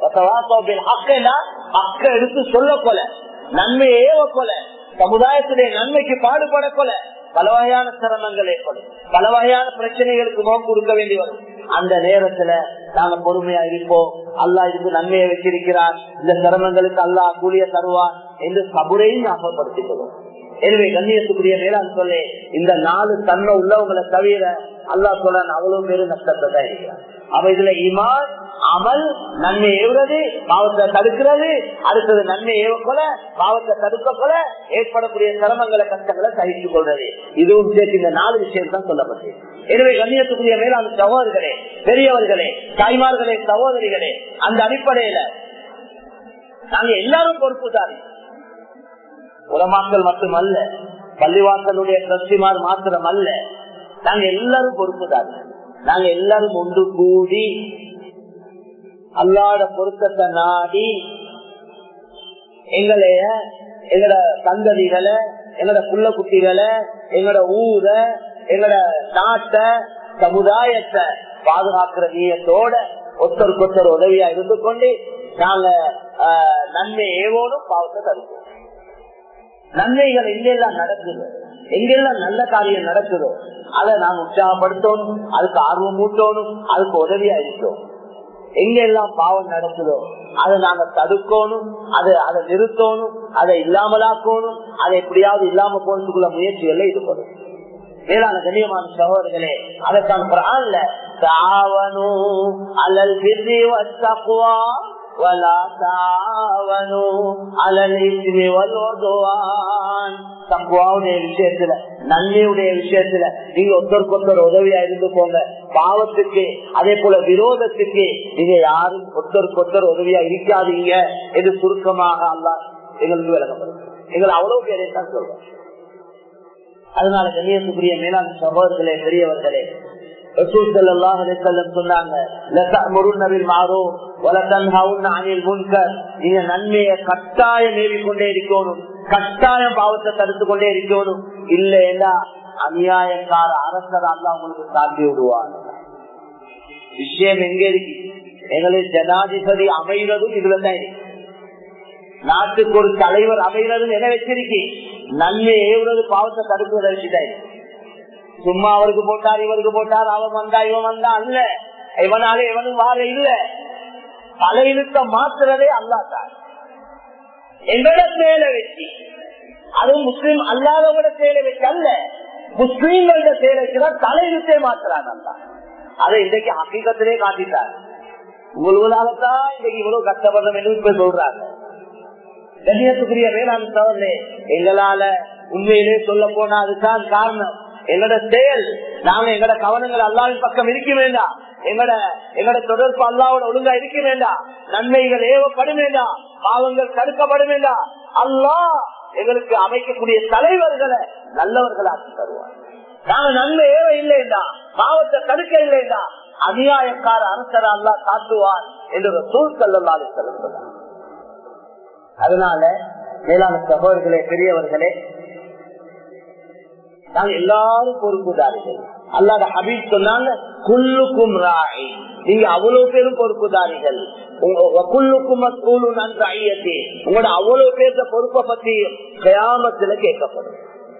அக்க எடுத்து சொல்ல கொல நன்மை ஏவ கொல சமுதாயத்துடைய நன்மைக்கு பாடுபட கொல பல வகையான சிரமங்கள் ஏற்படும் பல வகையான பிரச்சனைகளுக்கு முகம் கொடுக்க வேண்டி வரும் அந்த நேரத்துல நாங்க பொறுமையா இருப்போம் அல்லா இதுக்கு நன்மையை வச்சிருக்கிறார் இந்த சிரமங்களுக்கு அல்லா கூலிய தருவான் என்று சபுரையும் ஞாபகப்படுத்திக் கொள்வோம் எனவே கண்ணியத்துக்குரிய மேலாண் சொல்லி இந்த நாலு தன்மை உள்ளவங்களை தவிர அல்லா சொல்ல அவ்வளவு பேரும் நஷ்டத்தை தான் இருக்கிறார் அவ இதுல இமான் அமல் நன்மை ஏவுறது பாவத்தை தடுக்கிறது அடுத்தது நன்மை ஏவ கொல பாவத்தை தடுக்க கொல ஏற்படக்கூடிய சிரமங்களை கஷ்டங்களை சகித்துக் கொள்றது இதுவும் சேர்த்து இந்த நாலு விஷயம் தான் சொல்லப்பட்டது எனவே கண்ணியத்துக்குரிய மேலாண் சகோதரர்களே பெரியவர்களே தாய்மார்களே சகோதரிகளே அந்த அடிப்படையில நாங்க எல்லாரும் பொறுப்புதாரி உலமாக்கள் மட்டுமல்ல பள்ளிவாசலுடைய டிரஸ்டிமார் மாத்திரம் அல்ல நாங்க எல்லாரும் பொறுப்புதாரி நாங்க எல்லாரும் ஒன்று கூடி அல்லாட பொருத்தத்தை நாடி எங்களைய எங்கட சந்ததிகளை எங்கட புள்ள குட்டிகளை எங்கட ஊரை எங்கட நாட்டை சமுதாயத்தை பாதுகாக்கிற நீயத்தோட ஒருத்தருக்கு ஒருத்தர் உதவியா இருந்து கொண்டு நாங்க நன்மை ஏவோனும் பாவத்தை தருவோம் நன்மைகள் எங்கெல்லாம் நடக்குது எங்கெல்லாம் நல்ல காரியம் நடக்குதோ அதை நாங்க உற்சாகப்படுத்தணும் அதுக்கு ஆர்வம் ஊட்டணும் அதுக்கு உதவியா இருக்கோம் எங்கெல்லாம் பாவம் நடக்குதோ அதை நாங்க தடுக்கணும் அதை அதை நிறுத்தணும் அதை இல்லாமலாக்கணும் அதை எப்படியாவது இல்லாம போறதுக்குள்ள முயற்சிகள்ல ஈடுபடும் மேலான கண்ணியமான சகோதரர்களே அதற்கான குரான்ல தாவனும் அலல் விதி வத்தக்குவா ولا تعاونوا على الاثم والعدوان தக்குவாவுடைய விஷயத்துல நன்மையுடைய விஷயத்துல நீங்க ஒருத்தருக்கு ஒருத்தர் உதவியா இருந்து போங்க பாவத்துக்கு அதே போல விரோதத்துக்கு நீங்க யாரும் ஒருத்தருக்கு ஒருத்தர் உதவியா இருக்காதீங்க என்று சுருக்கமாக அல்ல எங்களுக்கு விளக்கப்படும் எங்களை அவ்வளவு பேரை தான் சொல்றோம் அதனால கண்ணியத்துக்குரிய மேலாண் சகோதரர்களே பெரியவர்களே நீங்க நன்மையை கட்டாயம் மேவிக்கொண்டே இருக்கணும் கட்டாயம் பாவத்தை தடுத்து கொண்டே இருக்கணும் இல்லைன்னா அநியாயக்கார அரசர் அல்ல உங்களுக்கு சாட்டி விடுவார் விஷயம் எங்க இருக்கு எங்களுக்கு ஜனாதிபதி அமைகிறதும் இதுலதான் இருக்கு நாட்டுக்கு ஒரு தலைவர் அமைகிறது என வச்சிருக்கேன் நன்மை ஏவுறது பாவத்தை தடுக்கிறத வச்சுதான் இருக்கு சும்மா அவருக்கு போட்டார் இவருக்கு போட்டார் அவன் வந்தா இவன் வந்தா அல்ல இவனால இவனும் வார இல்ல தலையிலுக்க மாத்துறதே அல்லாதான் எங்களோட மேல வச்சு அதுவும் முஸ்லீம் அல்லாதவங்களோட செயலை வச்சு அல்ல முஸ்லீம்களோட செயலை வச்சுதான் தலையிலுத்தே மாத்துறாங்க அல்லா அதை இன்றைக்கு ஹக்கீகத்திலே காட்டிட்டார் உங்களாலதான் இன்னைக்கு இவ்வளவு கஷ்டப்படுறோம் என்று இப்ப சொல்றாங்க கண்ணியத்துக்குரிய வேளாண் சவர்களே எங்களால உண்மையிலே சொல்ல போனா அதுதான் காரணம் எங்களோட செயல் நாங்க எங்களோட கவனங்கள் அல்லாவின் பக்கம் இருக்க வேண்டாம் எங்கட எங்கட தொடர்பு அல்லாவோட ஒழுங்கா இருக்க வேண்டாம் நன்மைகள் ஏவப்படும் வேண்டாம் பாவங்கள் தடுக்கப்படும் வேண்டாம் அல்லா எங்களுக்கு அமைக்கக்கூடிய தலைவர்களை நல்லவர்களாக்கி தருவார் நாங்க நன்மை ஏவ இல்லைண்டா பாவத்தை தடுக்க இல்லைண்டா அநியாயக்கார அரசர் அல்லா காட்டுவார் என்ற சூழ்கல்லாலே சொல்லுகிறார் அதனால மேலான சகோதரர்களே பெரியவர்களே நாங்க எல்லாரும் பொறுப்புதாரிகள் அல்லாத ஹபீப் சொன்னாங்க குல்லுக்கும் ராய் நீங்க அவ்வளவு பேரும் பொறுப்புதாரிகள் குல்லுக்கும் நன்று ஐயத்தே உங்களோட அவ்வளவு பேர்த்த பொறுப்பை பத்தி கயாமத்துல கேட்கப்படும்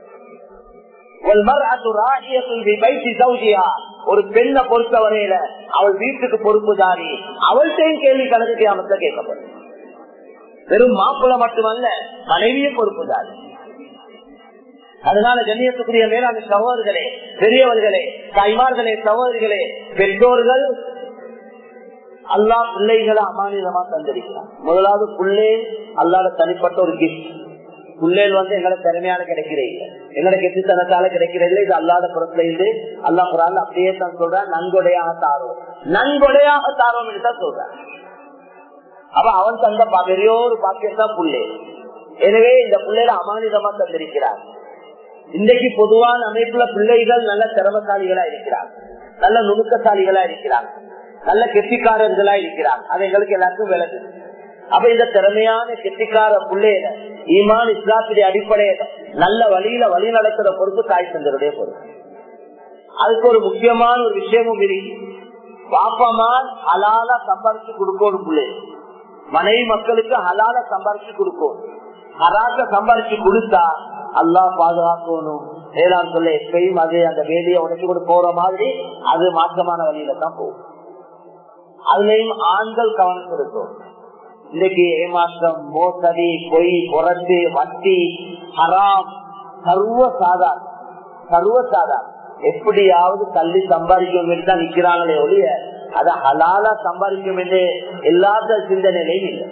ஒரு பெண்ணை பொறுத்தவரையில அவள் வீட்டுக்கு பொறுப்புதாரி அவள்கிட்டையும் கேள்வி கணக்கு கியாமத்துல கேட்கப்படும் வெறும் மாப்பிள்ள மட்டுமல்ல மனைவியும் பொறுப்புதாரி அதனால கண்ணியத்துக்குரிய மேலாண் சகோதரர்களே பெரியவர்களே தாய்மார்களே சகோதரிகளே பெற்றோர்கள் அல்லா பிள்ளைகளை அமானிதமா தந்திருக்கிறான் முதலாவது புள்ளே அல்லாத தனிப்பட்ட ஒரு கிஃப்ட் புள்ளேல் வந்து எங்களை திறமையால கிடைக்கிறீங்க எங்களை கெட்டுத்தனத்தால கிடைக்கிறது இது அல்லாத புறத்துல இருந்து அல்லா புறால் அப்படியே தான் சொல்றேன் நன்கொடையாக தாரோம் நன்கொடையாக தாரோம் என்று தான் சொல்றேன் அப்ப அவன் தந்த பெரிய ஒரு பாக்கியத்தான் புள்ளே எனவே இந்த பிள்ளைகளை அமானிதமா தந்திருக்கிறார் இன்றைக்கு பொதுவான அமைப்புல பிள்ளைகள் நல்ல திறமசாலிகளா இருக்கிறார் நல்ல நுணுக்கசாலிகளா இருக்கிறார் நல்ல கெட்டிக்காரர்களா இருக்கிறார் அது எங்களுக்கு எல்லாருக்கும் விளக்கு அப்ப இந்த திறமையான கெட்டிக்கார பிள்ளையில ஈமான் இஸ்லாத்துடைய அடிப்படையில நல்ல வழியில வழி நடக்கிற பொறுப்பு தாய் தந்தருடைய பொறுப்பு அதுக்கு ஒரு முக்கியமான ஒரு விஷயமும் இருக்கு பாப்பமான் ஹலால சம்பாரிச்சு கொடுக்கணும் பிள்ளை மனைவி மக்களுக்கு ஹலால சம்பாரிச்சு கொடுக்கும் ஹராக்க சம்பாரிச்சு கொடுத்தா அல்லா பாதுகாக்கணும் ஏதான் சொல்ல எப்பயும் அது அந்த வேலையை உடச்சு கொண்டு போற மாதிரி அது மாற்றமான வழியில தான் போகும் அதுலயும் ஆண்கள் கவனம் இருக்கும் இன்னைக்கு ஏமாற்றம் மோசடி பொய் புரட்டு வட்டி ஹராம் சர்வ சாதாரண சர்வ சாதாரண எப்படியாவது தள்ளி சம்பாதிக்கும் என்று தான் நிக்கிறாங்களே ஒழிய அதை ஹலாலா சம்பாதிக்கும் என்று எல்லாத்த சிந்தனையிலையும் இல்லை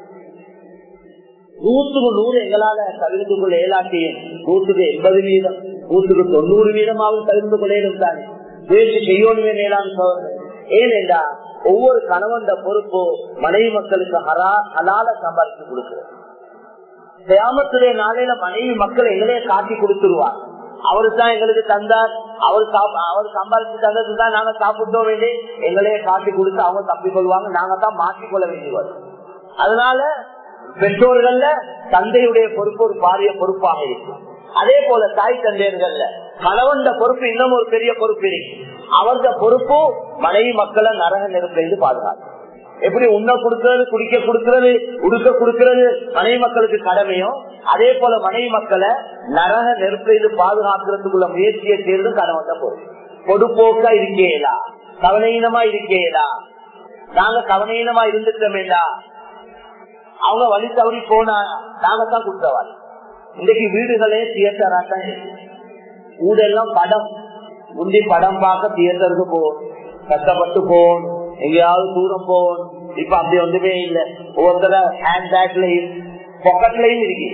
நூற்றுக்கு நூறு எங்களால தவிர்த்து கொள்ள இயலாட்டியும் நூற்றுக்கு எண்பது வீதம் நூற்றுக்கு தொண்ணூறு வீதமாவது தவிர்த்து கொள்ள இருந்தாங்க முயற்சி செய்யணுமே மேலான சோதனை ஏனென்றா ஒவ்வொரு கணவன் பொறுப்பு மனைவி மக்களுக்கு ஹரா ஹலால சம்பாதிச்சு கொடுக்கிறது கிராமத்துடைய நாளையில மனைவி மக்கள் எங்களையே காட்டி கொடுத்துருவார் அவரு தான் எங்களுக்கு தந்தார் அவர் அவர் சம்பாதிச்சு தந்தது தான் நாங்க சாப்பிட்டோம் வேண்டி எங்களையே காட்டி கொடுத்து அவங்க தப்பி கொள்வாங்க நாங்க தான் மாற்றிக்கொள்ள வேண்டி வரும் அதனால பெற்றோர்கள்ல தந்தையுடைய பொறுப்பு ஒரு பாரிய பொறுப்பாக இருக்கும் அதே போல தாய் தந்தையர்கள்ல கணவன் பொறுப்பு இன்னும் ஒரு பெரிய பொறுப்பு இருக்கு அவரது பொறுப்பு மனைவி மக்களை நரக நெருப்பிலிருந்து பாதுகாக்கும் எப்படி உண்ண கொடுக்கிறது குடிக்க கொடுக்கிறது உடுக்க கொடுக்கிறது மனைவி மக்களுக்கு கடமையும் அதே போல மனைவி மக்களை நரக நெருப்பிலிருந்து பாதுகாக்கிறதுக்குள்ள முயற்சியை சேர்ந்து கணவன் தான் பொறுப்பு பொதுப்போக்கா இருக்கேலா கவனீனமா இருக்கேலா நாங்க கவனீனமா இருந்துட்டோமேடா அவங்க வழி தவறி போனா நாங்க தான் குற்றவாளி இன்றைக்கு வீடுகளே தியேட்டரா தான் ஊடெல்லாம் படம் முந்தி படம் பார்க்க தியேட்டருக்கு போகும் கஷ்டப்பட்டு போகணும் எங்கேயாவது தூரம் போகணும் இப்ப அப்படி ஒன்றுமே இல்லை ஒவ்வொருத்தர ஹேண்ட் பேக்லயும் பொக்கெட்லயும் இருக்கு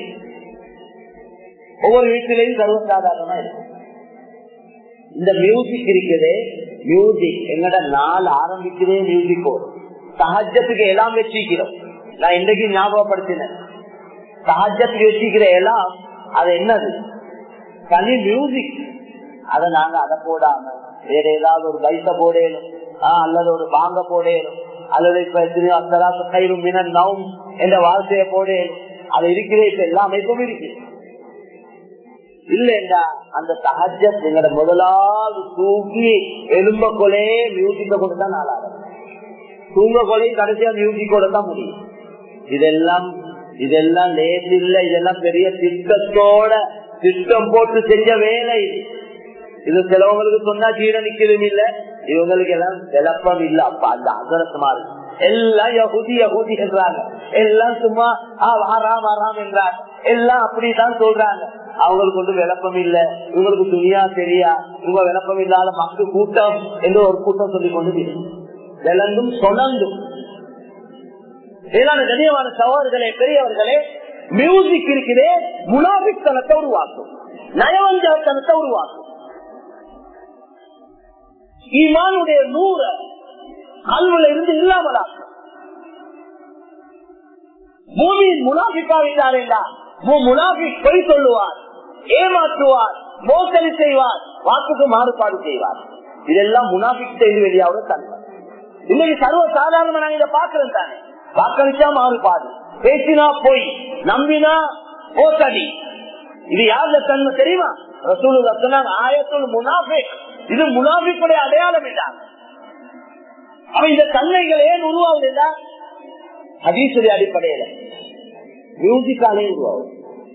ஒவ்வொரு வீட்டிலையும் சர்வசாதாரணமா இருக்கு இந்த மியூசிக் இருக்குது மியூசிக் எங்கட நாள் ஆரம்பிக்கிறதே மியூசிக்கோடு சஹஜத்துக்கு எல்லாம் வச்சிக்கிறோம் நான் இன்றைக்கு ஞாபகப்படுத்தினேன் சஹஜத்துக்கு வச்சிக்கிற எல்லாம் அது என்னது தனி மியூசிக் அதை நாங்க அதை போடாம வேற ஏதாவது ஒரு பைச போடணும் அல்லது ஒரு பாங்க போடணும் அல்லது இப்ப அத்தராசு கயிறு மினன் நவும் என்ற வார்த்தையை போடணும் அது இருக்கிறே இப்ப எல்லா அமைப்பும் இருக்கு இல்லைண்டா அந்த சஹஜத் எங்களோட முதலாவது தூக்கி எலும்ப கொலே மியூசிக்க கொண்டு தான் நாளாக தூங்க கொலையும் கடைசியா மியூசிக்கோட தான் முடியும் இதெல்லாம் இதெல்லாம் லேஸ் இல்ல இதெல்லாம் பெரிய திட்டத்தோட திட்டம் போட்டு செஞ்ச வேலை இது இது சிலவங்களுக்கு சொன்னா ஜீரணிக்கிறது இல்ல இவங்களுக்கு எல்லாம் விளப்பம் இல்ல அப்பா அந்த அகரசமா இருக்கு எல்லாம் யகுதி யகுதி என்றாங்க எல்லாம் சும்மா வாராம் வாராம் என்றாங்க எல்லாம் அப்படிதான் சொல்றாங்க அவங்களுக்கு ஒன்றும் விளப்பம் இல்ல இவங்களுக்கு துணியா தெரியா இவங்க விளப்பம் இல்லாத மக்கள் கூட்டம் என்று ஒரு கூட்டம் சொல்லி கொண்டு விளங்கும் சொலங்கும் மேலான கண்ணியமான சகோதரர்களே பெரியவர்களே மியூசிக் இருக்கிறே முனாபித்தனத்தை உருவாக்கும் நயவஞ்சகத்தனத்தை உருவாக்கும் ஈமானுடைய நூற கல்வில இருந்து இல்லாமலாக்கும் பூமியின் முனாபிக்காவிட்டாரா முனாபி பொய் சொல்லுவார் ஏமாற்றுவார் மோசடி செய்வார் வாக்குக்கு மாறுபாடு செய்வார் இதெல்லாம் முனாபிக் செய்தி வெளியாவது தன்மை இன்னைக்கு சர்வ சாதாரணமா நாங்க இதை பாக்குறோம் தானே வாக்களிச்சா மாறுபாடு பேசினா போய் நம்பினா மோசடி இது யாருல தன்மை தெரியுமா ரசூல் சொன்னாங்க ஆயத்துள் முனாபிக் இது முனாபிக்குடைய அடையாளம் இல்லாம அவன் இந்த தன்மைகள் ஏன் உருவாகுது ஹதீசுடைய அடிப்படையில மியூசிக்காலே உருவாகும்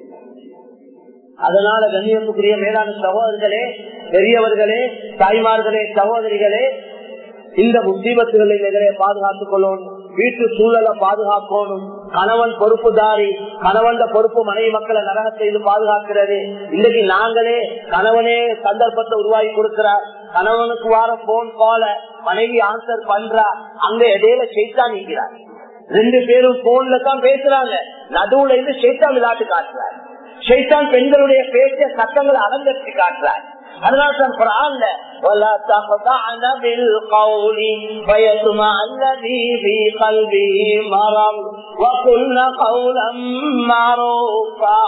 அதனால கண்ணியத்துக்குரிய மேலான சகோதரர்களே பெரியவர்களே தாய்மார்களே சகோதரிகளே இந்த முசீபத்துகளை எதிரே பாதுகாத்துக் கொள்ளணும் வீட்டு சூழலை பாதுகாக்கணும் கணவன் பொறுப்புதாரி கணவன் பொறுப்பு மனைவி மக்களை நரக செய்து பாதுகாக்கிறது இன்னைக்கு நாங்களே கணவனே சந்தர்ப்பத்தை உருவாக்கி கொடுக்கிறார் கணவனுக்கு வார போன் கால மனைவி ஆன்சர் பண்றா அங்க இடையில செய்தான் நிற்கிறார் ரெண்டு பேரும் போன்ல தான் பேசுறாங்க நடுவுல இருந்து செய்தான் விளையாட்டு காட்டுறார் ஷைத்தான் பெண்களுடைய பேச்ச சட்டங்களை அலங்கரித்து காட்டுறார் அதனால தான் குரான்ல ولا تخضعن بالقول فيطمع الذي في قلبه مرض وقلن قولا معروفا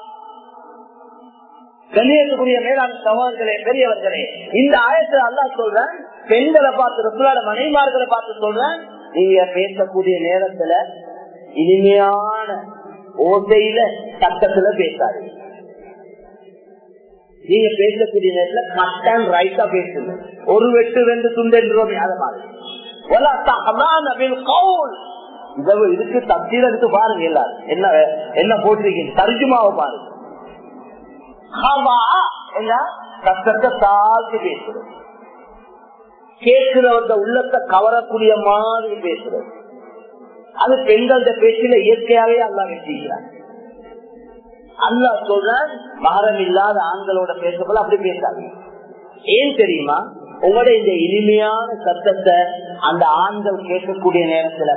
கண்ணியத்துக்குரிய மேலாண் சகோதரர்களே பெரியவர்களே இந்த ஆயத்தை அல்லா சொல்றேன் பெண்களை பார்த்து ரசுலாட மனைமார்களை பார்த்து சொல்றேன் நீங்க பேசக்கூடிய நேரத்துல இனிமையான ஓசையில சட்டத்துல பேசாது நீங்க பேசக்கூடிய நேரத்துல கட் அண்ட் ரைட்டா பேசுங்க ஒரு வெட்டு ரெண்டு துண்டென்றோம் அதை மாதிரி இதுக்கு தப்சீல் எடுத்து பாருங்க எல்லாரும் என்ன என்ன போட்டிருக்கீங்க தர்ஜுமாவை பாருங்க என்ன கஷ்டத்தை தாழ்த்தி பேசுறது கேட்கிறவங்க உள்ளத்தை கவரக்கூடிய மாதிரி பேசுறது அது பெண்கள பேச்சில இயற்கையாவே அல்லா வச்சுக்கிறார் அல்லா சொல்ற மகரம் இல்லாத ஆண்களோட பேசப்போல அப்படி பேசாங்க ஏன் தெரியுமா உங்களோட இந்த இனிமையான சத்தத்தை அந்த ஆண்கள் கேட்கக்கூடிய நேரத்துல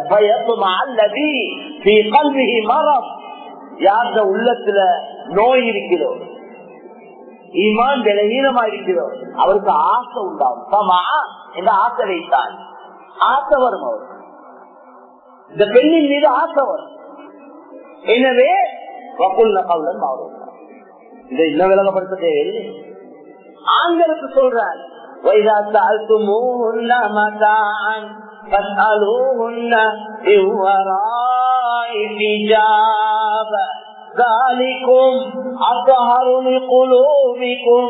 மரம் யார்த உள்ளத்துல நோய் இருக்கிறோம் ஈமான் பலகீனமா இருக்கிறோம் அவருக்கு ஆசை உண்டாகும் சமா இந்த ஆசை வைத்தான் ஆசை வரும் அவருக்கு இந்த பெண்ணின் மீது ஆசை வரும் எனவே வக்குல்ல கவுலன் மாறும் இதை இன்னும் விளங்கப்படுத்த தேவையில்லை ஆண்களுக்கு சொல்றார் وإذا سألتموهن متاعا فاسألوهن من وراء حجاب ذلكم أطهر لقلوبكم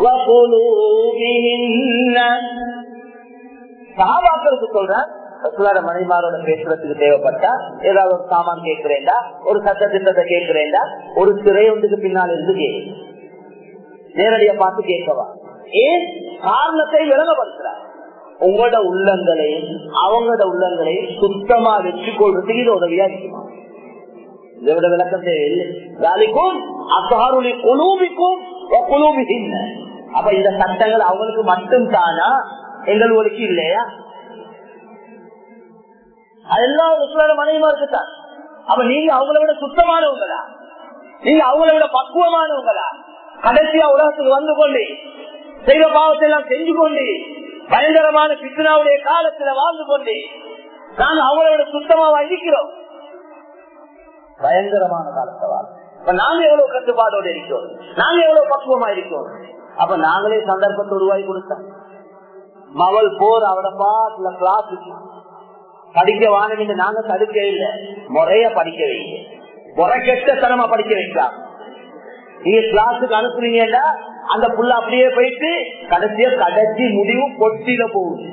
وقلوبهن சகாபாக்களுக்கு சொல்றேன் ரசூலார மணிமாரோட பேசுறதுக்கு தேவைப்பட்டா ஏதாவது ஒரு சாமான் கேட்கிறேன்டா ஒரு சட்ட திட்டத்தை கேட்கிறேன்டா ஒரு திரையொன்றுக்கு பின்னால் இருந்து கேட்கு நேரடியா பார்த்து கேட்கவா ஏன் காரணத்தை விளங்கப்படுத்துறார் உங்களோட உள்ளங்களையும் அவங்களோட உள்ளங்களையும் சுத்தமா வச்சு கொள்றதுக்கு இது உதவியா இருக்குமா இதோட விளக்கம் தேவையில்லை வேலைக்கும் அசாருளி குழுவிக்கும் குழுவிகின்ற அப்ப இந்த சட்டங்கள் அவங்களுக்கு மட்டும் தானா எங்களுக்கு இல்லையா அதெல்லாம் ருசுலார மனைவிமாருக்கு தான் அப்ப நீங்க அவங்கள விட சுத்தமானவங்களா நீங்க அவங்கள விட பக்குவமானவங்களா கடைசியா உலகத்துக்கு வந்து கொண்டு செய்த பாவத்தை எல்லாம் செஞ்சு கொண்டு பயங்கரமான பித்னாவுடைய காலத்துல வாழ்ந்து கொண்டு நாங்க அவங்களோட சுத்தமாவா இருக்கிறோம் பயங்கரமான காலத்தை வாழ் இப்ப நாங்க எவ்வளவு கட்டுப்பாடோடு இருக்கிறோம் நாங்க எவ்வளவு பக்குவமா இருக்கிறோம் அப்ப நாங்களே சந்தர்ப்பத்தை உருவாக்கி கொடுத்தோம் மவள் போர் அவட பாட்டுல கிளாஸ் படிக்க வாங்க நாங்க தடுக்க இல்லை முறைய படிக்க வைங்க முறை கெட்ட தனமா படிக்க வைக்கலாம் நீங்க கிளாஸுக்கு அனுப்புறீங்கன்னா அந்த புள்ள அப்படியே போயிட்டு கடைசியா கடைசி முடிவு பொட்டியில போகுது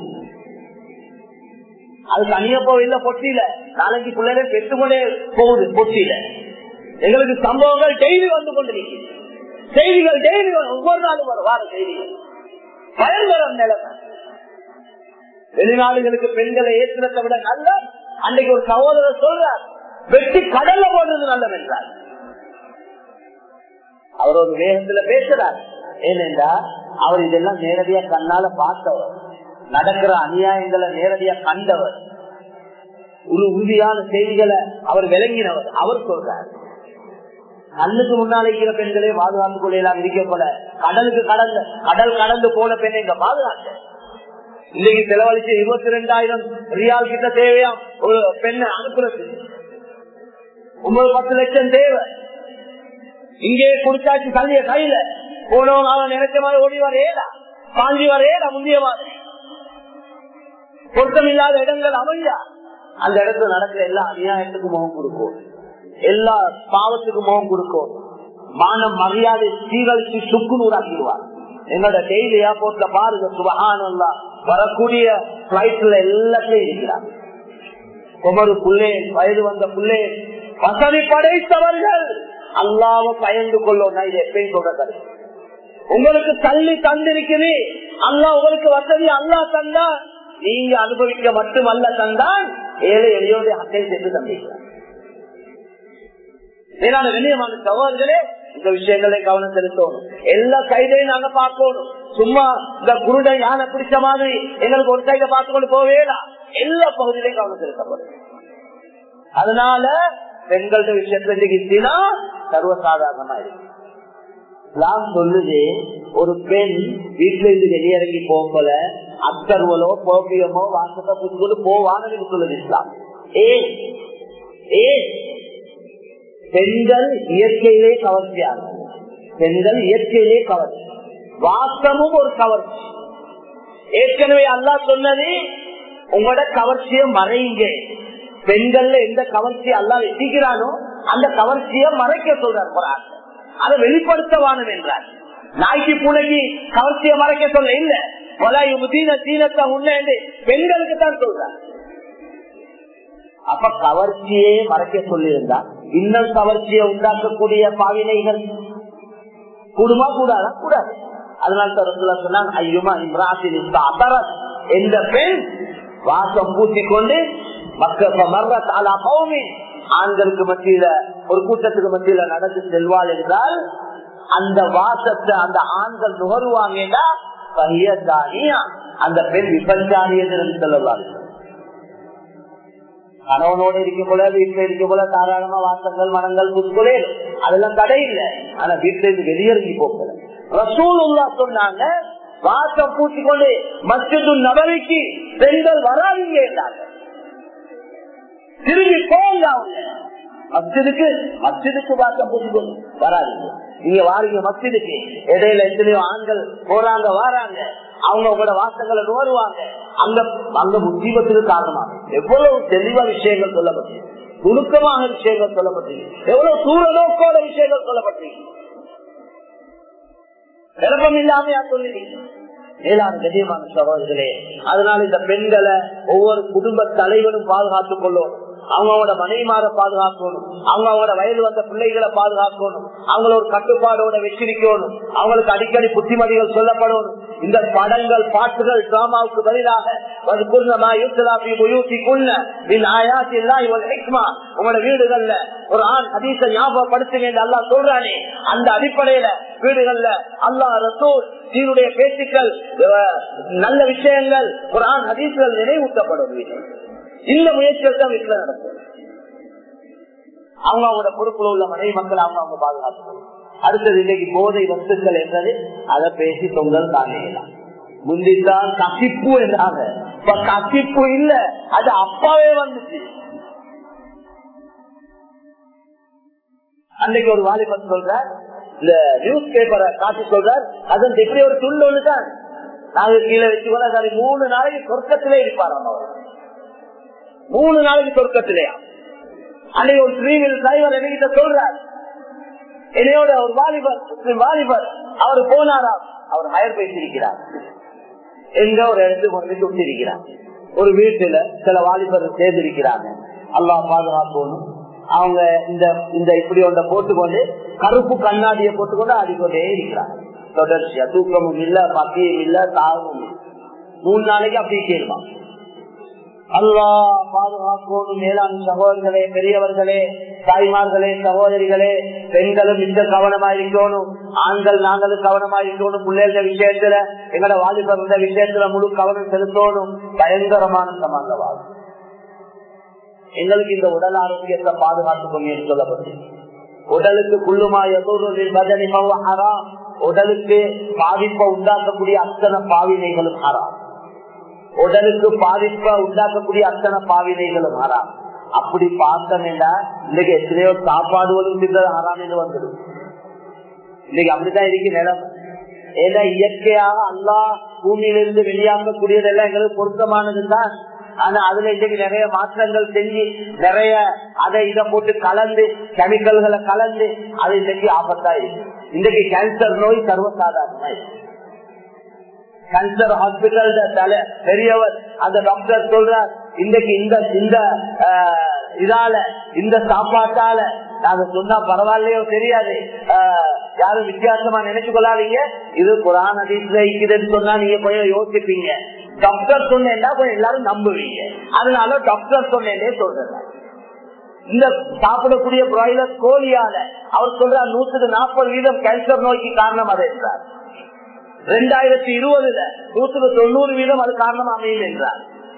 அது தனியா போவில்ல பொட்டியில நாளைக்கு பிள்ளைங்க பெற்றுக்கொண்டே போகுது பொட்டியில எங்களுக்கு சம்பவங்கள் டெய்லி வந்து கொண்டிருக்கு செய்திகள் டெய்லி ஒவ்வொரு நாளும் வரும் வார செய்திகள் பயங்கரம் நிலைமை வெளிநாடுகளுக்கு பெண்களை ஏற்றுறதை விட நல்ல அன்னைக்கு ஒரு சகோதரர் சொல்றார் வெட்டி கடல்ல போடுறது நல்லது என்றார் அவர் ஒரு வேகத்துல பேசுறார் ஏனென்றா அவர் இதெல்லாம் நேரடியா கண்ணால பார்த்தவர் நடக்கிற அநியாயங்களை நேரடியா கண்டவர் ஒரு உறுதியான செய்திகளை அவர் விளங்கினவர் அவர் சொல்றார் கண்ணுக்கு முன்னால் இருக்கிற பெண்களே பாதுகாத்து கொள்ளலாம் இருக்க போல கடலுக்கு கடந்த கடல் கடந்து போன பெண்ணை இங்க பாதுகாக்க இன்னைக்கு செலவழிச்சு இருபத்தி ரெண்டாயிரம் ரியால் கிட்ட தேவையா ஒரு பெண்ணை அனுப்புறது ஒன்பது பத்து லட்சம் தேவை இங்கே குடிச்சாச்சு தள்ளிய கையில போனவங்க அவன் நினைச்ச மாதிரி ஓடி வர ஏதா பாஞ்சி வர ஏதா முந்திய மாதிரி பொருத்தம் இல்லாத இடங்கள் அமையா அந்த இடத்துல நடக்கிற எல்லா அநியாயத்துக்கும் முகம் கொடுக்கும் எல்லா பாவத்துக்கும் முகம் கொடுக்கும் மானம் மரியாதை சீரழிச்சு சுக்கு நூறாக்கிடுவார் என்னோட டெய்லி ஏர்போர்ட்ல பாருங்க சுபகானல்லா வரக்கூடிய பிளைட்ல எல்லாத்தையும் இருக்கிறார் ஒவ்வொரு புள்ளே வயது வந்த புள்ளே வசதி படைத்தவர்கள் அல்லாவ பயந்து கொள்ளும் நான் இது எப்பயும் சொல்ற கருத்து உங்களுக்கு தள்ளி தந்திருக்குது அல்லா உங்களுக்கு வசதி அல்லா தந்தா நீங்க அனுபவிக்க மட்டுமல்ல தந்தான் ஏழை எளியோடைய அக்கை சென்று தந்திருக்கிறார் மேலான வெளியமான சகோதரர்களே இந்த விஷயங்களை கவனம் செலுத்தணும் எல்லா சைடையும் நாங்க பார்க்கணும் சும்மா இந்த குருடை யானை பிடிச்ச மாதிரி எங்களுக்கு ஒரு சைட பார்த்து கொண்டு போவேடா எல்லா பகுதியிலையும் கவனம் செலுத்தப்படும் அதனால பெண்கள்ட விஷயத்துல இருந்துச்சுன்னா சர்வசாதாரணமா இருக்கு இஸ்லாம் சொல்லுது ஒரு பெண் வீட்டுல இருந்து வெளியிறங்கி போகல அக்கர்வலோ போபியமோ வாசத்தை புதுக்கொண்டு போவான்னு சொல்லுது இஸ்லாம் ஏ ஏ பெண்கள் இயற்கையிலே கவர்ச்சியாகும் பெண்கள் இயற்கையிலே கவர்ச்சி வாசமும் ஒரு கவர்ச்சி ஏற்கனவே அல்லா சொன்னது உங்களோட கவர்ச்சியை மறையுங்க பெண்கள்ல எந்த கவர்ச்சி அல்லா வச்சிக்கிறானோ அந்த கவர்ச்சியை மறைக்க சொல்றார் குரான் அதை வெளிப்படுத்தவானும் என்றார் நாய்க்கு பூனைக்கு கவர்ச்சியை மறைக்க சொல்ல இல்ல தீன தீனத்தை உன்ன பெண்களுக்கு தான் சொல்றார் அப்ப கவர்ச்சியே மறைக்க சொல்லியிருந்தா இன்னும் கவர்ச்சியை உண்டாக்கக்கூடிய பாவினைகள் கூடுமா கூடாதா கூடாது அதனால தான் சொன்னாங்க ஐயுமா இம்ராசின் எந்த பெண் வாசம் பூசிக்கொண்டு ஆண்களுக்கு மத்தியில ஒரு கூட்டத்துக்கு மத்தியில நடந்து செல்வாள் என்றால் அந்த வாசத்தை அந்த ஆண்கள் நுகருவாங்கன்னா அந்த பெண் விபச்சாரி என்று சொல்லலாம் கணவனோடு இருக்க போல வீட்டுல இருக்க போல தாராளமா வாசங்கள் மனங்கள் புதுக்குலே அதெல்லாம் தடை இல்லை ஆனா வீட்டுல இருந்து வெளியேறி போகல ரசூலுல்லா சொன்னாங்க வாசம் பூச்சிக்கொண்டு மஸ்ஜிது நபரிக்கு பெண்கள் வராதிங்க என்றாங்க திரும்பி போங்க அவங்க மஸ்ஜிதுக்கு மஸ்ஜிதுக்கு வாசம் பூச்சிக்கொண்டு வராதிங்க நீங்க வாரீங்க மஸ்ஜிதுக்கு இடையில எத்தனையோ ஆண்கள் போறாங்க வாராங்க அவங்க உங்களோட வாசங்களை நுகருவாங்க அங்க அங்க முசீபத்துக்கு காரணமாக எவ்வளவு தெளிவா விஷயங்கள் சொல்லப்பட்டு நுணுக்கமாக விஷயங்கள் சொல்லப்பட்டு எவ்வளவு சூழலோக்கோட விஷயங்கள் சொல்லப்பட்டு விருப்பம் இல்லாமையா சொல்லுறீங்க மேலான கதியமான சகோதரர்களே அதனால இந்த பெண்களை ஒவ்வொரு குடும்ப தலைவனும் பாதுகாத்துக் கொள்ளும் அவங்களோட மனைவிமார பாதுகாக்கணும் அவங்களோட வயது வந்த பிள்ளைகளை பாதுகாக்கணும் அவங்கள ஒரு கட்டுப்பாடோட வச்சிருக்கணும் அவங்களுக்கு அடிக்கடி புத்திமதிகள் சொல்லப்படணும் இந்த படங்கள் பாட்டுகள் டிராமாவுக்கு பதிலாக உங்களோட வீடுகள்ல ஒரு ஆண் ஹதீச ஞாபகப்படுத்துங்க அல்லா சொல்றானே அந்த அடிப்படையில வீடுகள்ல அல்லா ரசூல் தீனுடைய பேச்சுக்கள் நல்ல விஷயங்கள் ஒரு ஆண் ஹதீசுகள் நினைவூட்டப்படும் வீட்டில் இந்த முயற்சிகள் தான் வீட்டுல நடக்கும் அவங்க அவங்களோட பொறுப்புல உள்ள மனைவி மக்கள் அவங்க அவங்க பாதுகாக்கணும் அடுத்தது இன்னைக்கு போதை வஸ்துக்கள் என்றது அதை பேசி தொங்கல் தாங்கலாம் முந்தித்தான் கசிப்பு என்றாங்க இப்ப கசிப்பு இல்ல அது அப்பாவே வந்துச்சு அன்னைக்கு ஒரு வாலிபன் சொல்ற இந்த நியூஸ் பேப்பரை காட்டி சொல்றார் அதன் எப்படி ஒரு துண்டு ஒண்ணுதான் நாங்க கீழே வச்சு மூணு நாளைக்கு சொர்க்கத்திலே இருப்பாராம் அவர் மூணு நாளைக்கு சொர்க்கத்திலேயா அன்னைக்கு ஒரு த்ரீவில் டிரைவர் என்கிட்ட சொல்றார் என்னையோட ஒரு வாலிபர் வாலிபர் அவர் போனாராம் அவர் ஹயர் பேசியிருக்கிறார் எங்க ஒரு இடத்துக்கு வந்து விட்டிருக்கிறார் ஒரு வீட்டுல சில வாலிபர் சேர்ந்திருக்கிறாங்க அல்லா பாதுகாக்கணும் அவங்க இந்த இந்த இப்படி ஒன்றை போட்டுக்கொண்டு கருப்பு கண்ணாடியை போட்டுக்கொண்டு ஆடிக்கொண்டே இருக்கிறாங்க தொடர்ச்சியா தூக்கமும் இல்ல பக்கியும் இல்ல தாகமும் மூணு நாளைக்கு அப்படி கேள்வாங்க அல்லா பாதுகாக்கோடு மேலாண் சகோதரர்களே பெரியவர்களே தாய்மார்களே சகோதரிகளே பெண்களும் இந்த கவனமா இருக்கணும் ஆண்கள் நாங்களும் கவனமா இருக்கணும் பிள்ளைகள விஷயத்துல எங்கட வாலிபர் இந்த விஷயத்துல முழு கவனம் செலுத்தணும் பயங்கரமான சமாந்தவாதம் எங்களுக்கு இந்த உடல் ஆரோக்கியத்தை பாதுகாத்துக் கொண்டு சொல்லப்பட்டு உடலுக்கு குள்ளுமா எதோரில் பஜனை ஹராம் உடலுக்கு பாதிப்பை உண்டாக்கக்கூடிய அத்தனை பாவினைகளும் ஹராம் உடலுக்கு பாதிப்பை உண்டாக்கக்கூடிய அத்தனை பாவினைகளும் ஹராம் அப்படி பார்த்தோம்னா இன்னைக்கு எத்தனையோ சாப்பாடுகளும் ஹராம் என்று வந்துடும் இன்னைக்கு அப்படித்தான் இருக்கு நிலம் ஏன்னா இயற்கையாக அல்லா பூமியிலிருந்து வெளியாகக்கூடியதெல்லாம் எங்களுக்கு பொருத்தமானதுதான் ஆனா அதுல இன்னைக்கு நிறைய மாற்றங்கள் செஞ்சு நிறைய அதை இதை போட்டு கலந்து கெமிக்கல்களை கலந்து அது இன்னைக்கு ஆபத்தா இருக்கு இன்னைக்கு கேன்சர் நோய் சர்வசாதாரணமா இருக்கு கேன்சர் ஹாஸ்பிட்டல் தலை பெரியவர் அந்த டாக்டர் சொல்றார் இன்னைக்கு இந்த இந்த இதால இந்த சாப்பாட்டால நாங்க சொன்னா பரவாயில்லையோ தெரியாது யாரும் வித்தியாசமா நினைச்சு கொள்ளாதீங்க இது குரான் அதிசல இருக்குதுன்னு சொன்னா நீங்க கொஞ்சம் யோசிப்பீங்க டாக்டர் சொன்னா கொஞ்சம் எல்லாரும் நம்புவீங்க அதனால டாக்டர் சொன்னேன்னே சொல்றேன் இந்த சாப்பிடக்கூடிய பிராய்லர் கோழியால அவர் சொல்றார் நூற்றுக்கு நாற்பது வீதம் கேன்சர் நோய்க்கு காரணம் அது என்றார் ரெண்டாயிரத்தி இருபதுல நூற்றுக்கு தொண்ணூறு வீதம் அது காரணம் அமையும் என்றார்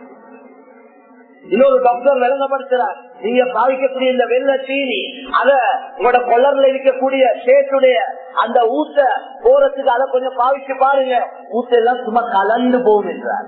இன்னொரு டாக்டர் விளங்கப்படுத்துறார் நீங்க பாவிக்கக்கூடிய இந்த வெள்ள தீனி அத உங்களோட கொள்ளர்ல இருக்கக்கூடிய சேட்டுடைய அந்த ஊத்த போறதுக்கு அதை கொஞ்சம் பாவிச்சு பாருங்க ஊத்த எல்லாம் சும்மா கலந்து போகும் என்றார்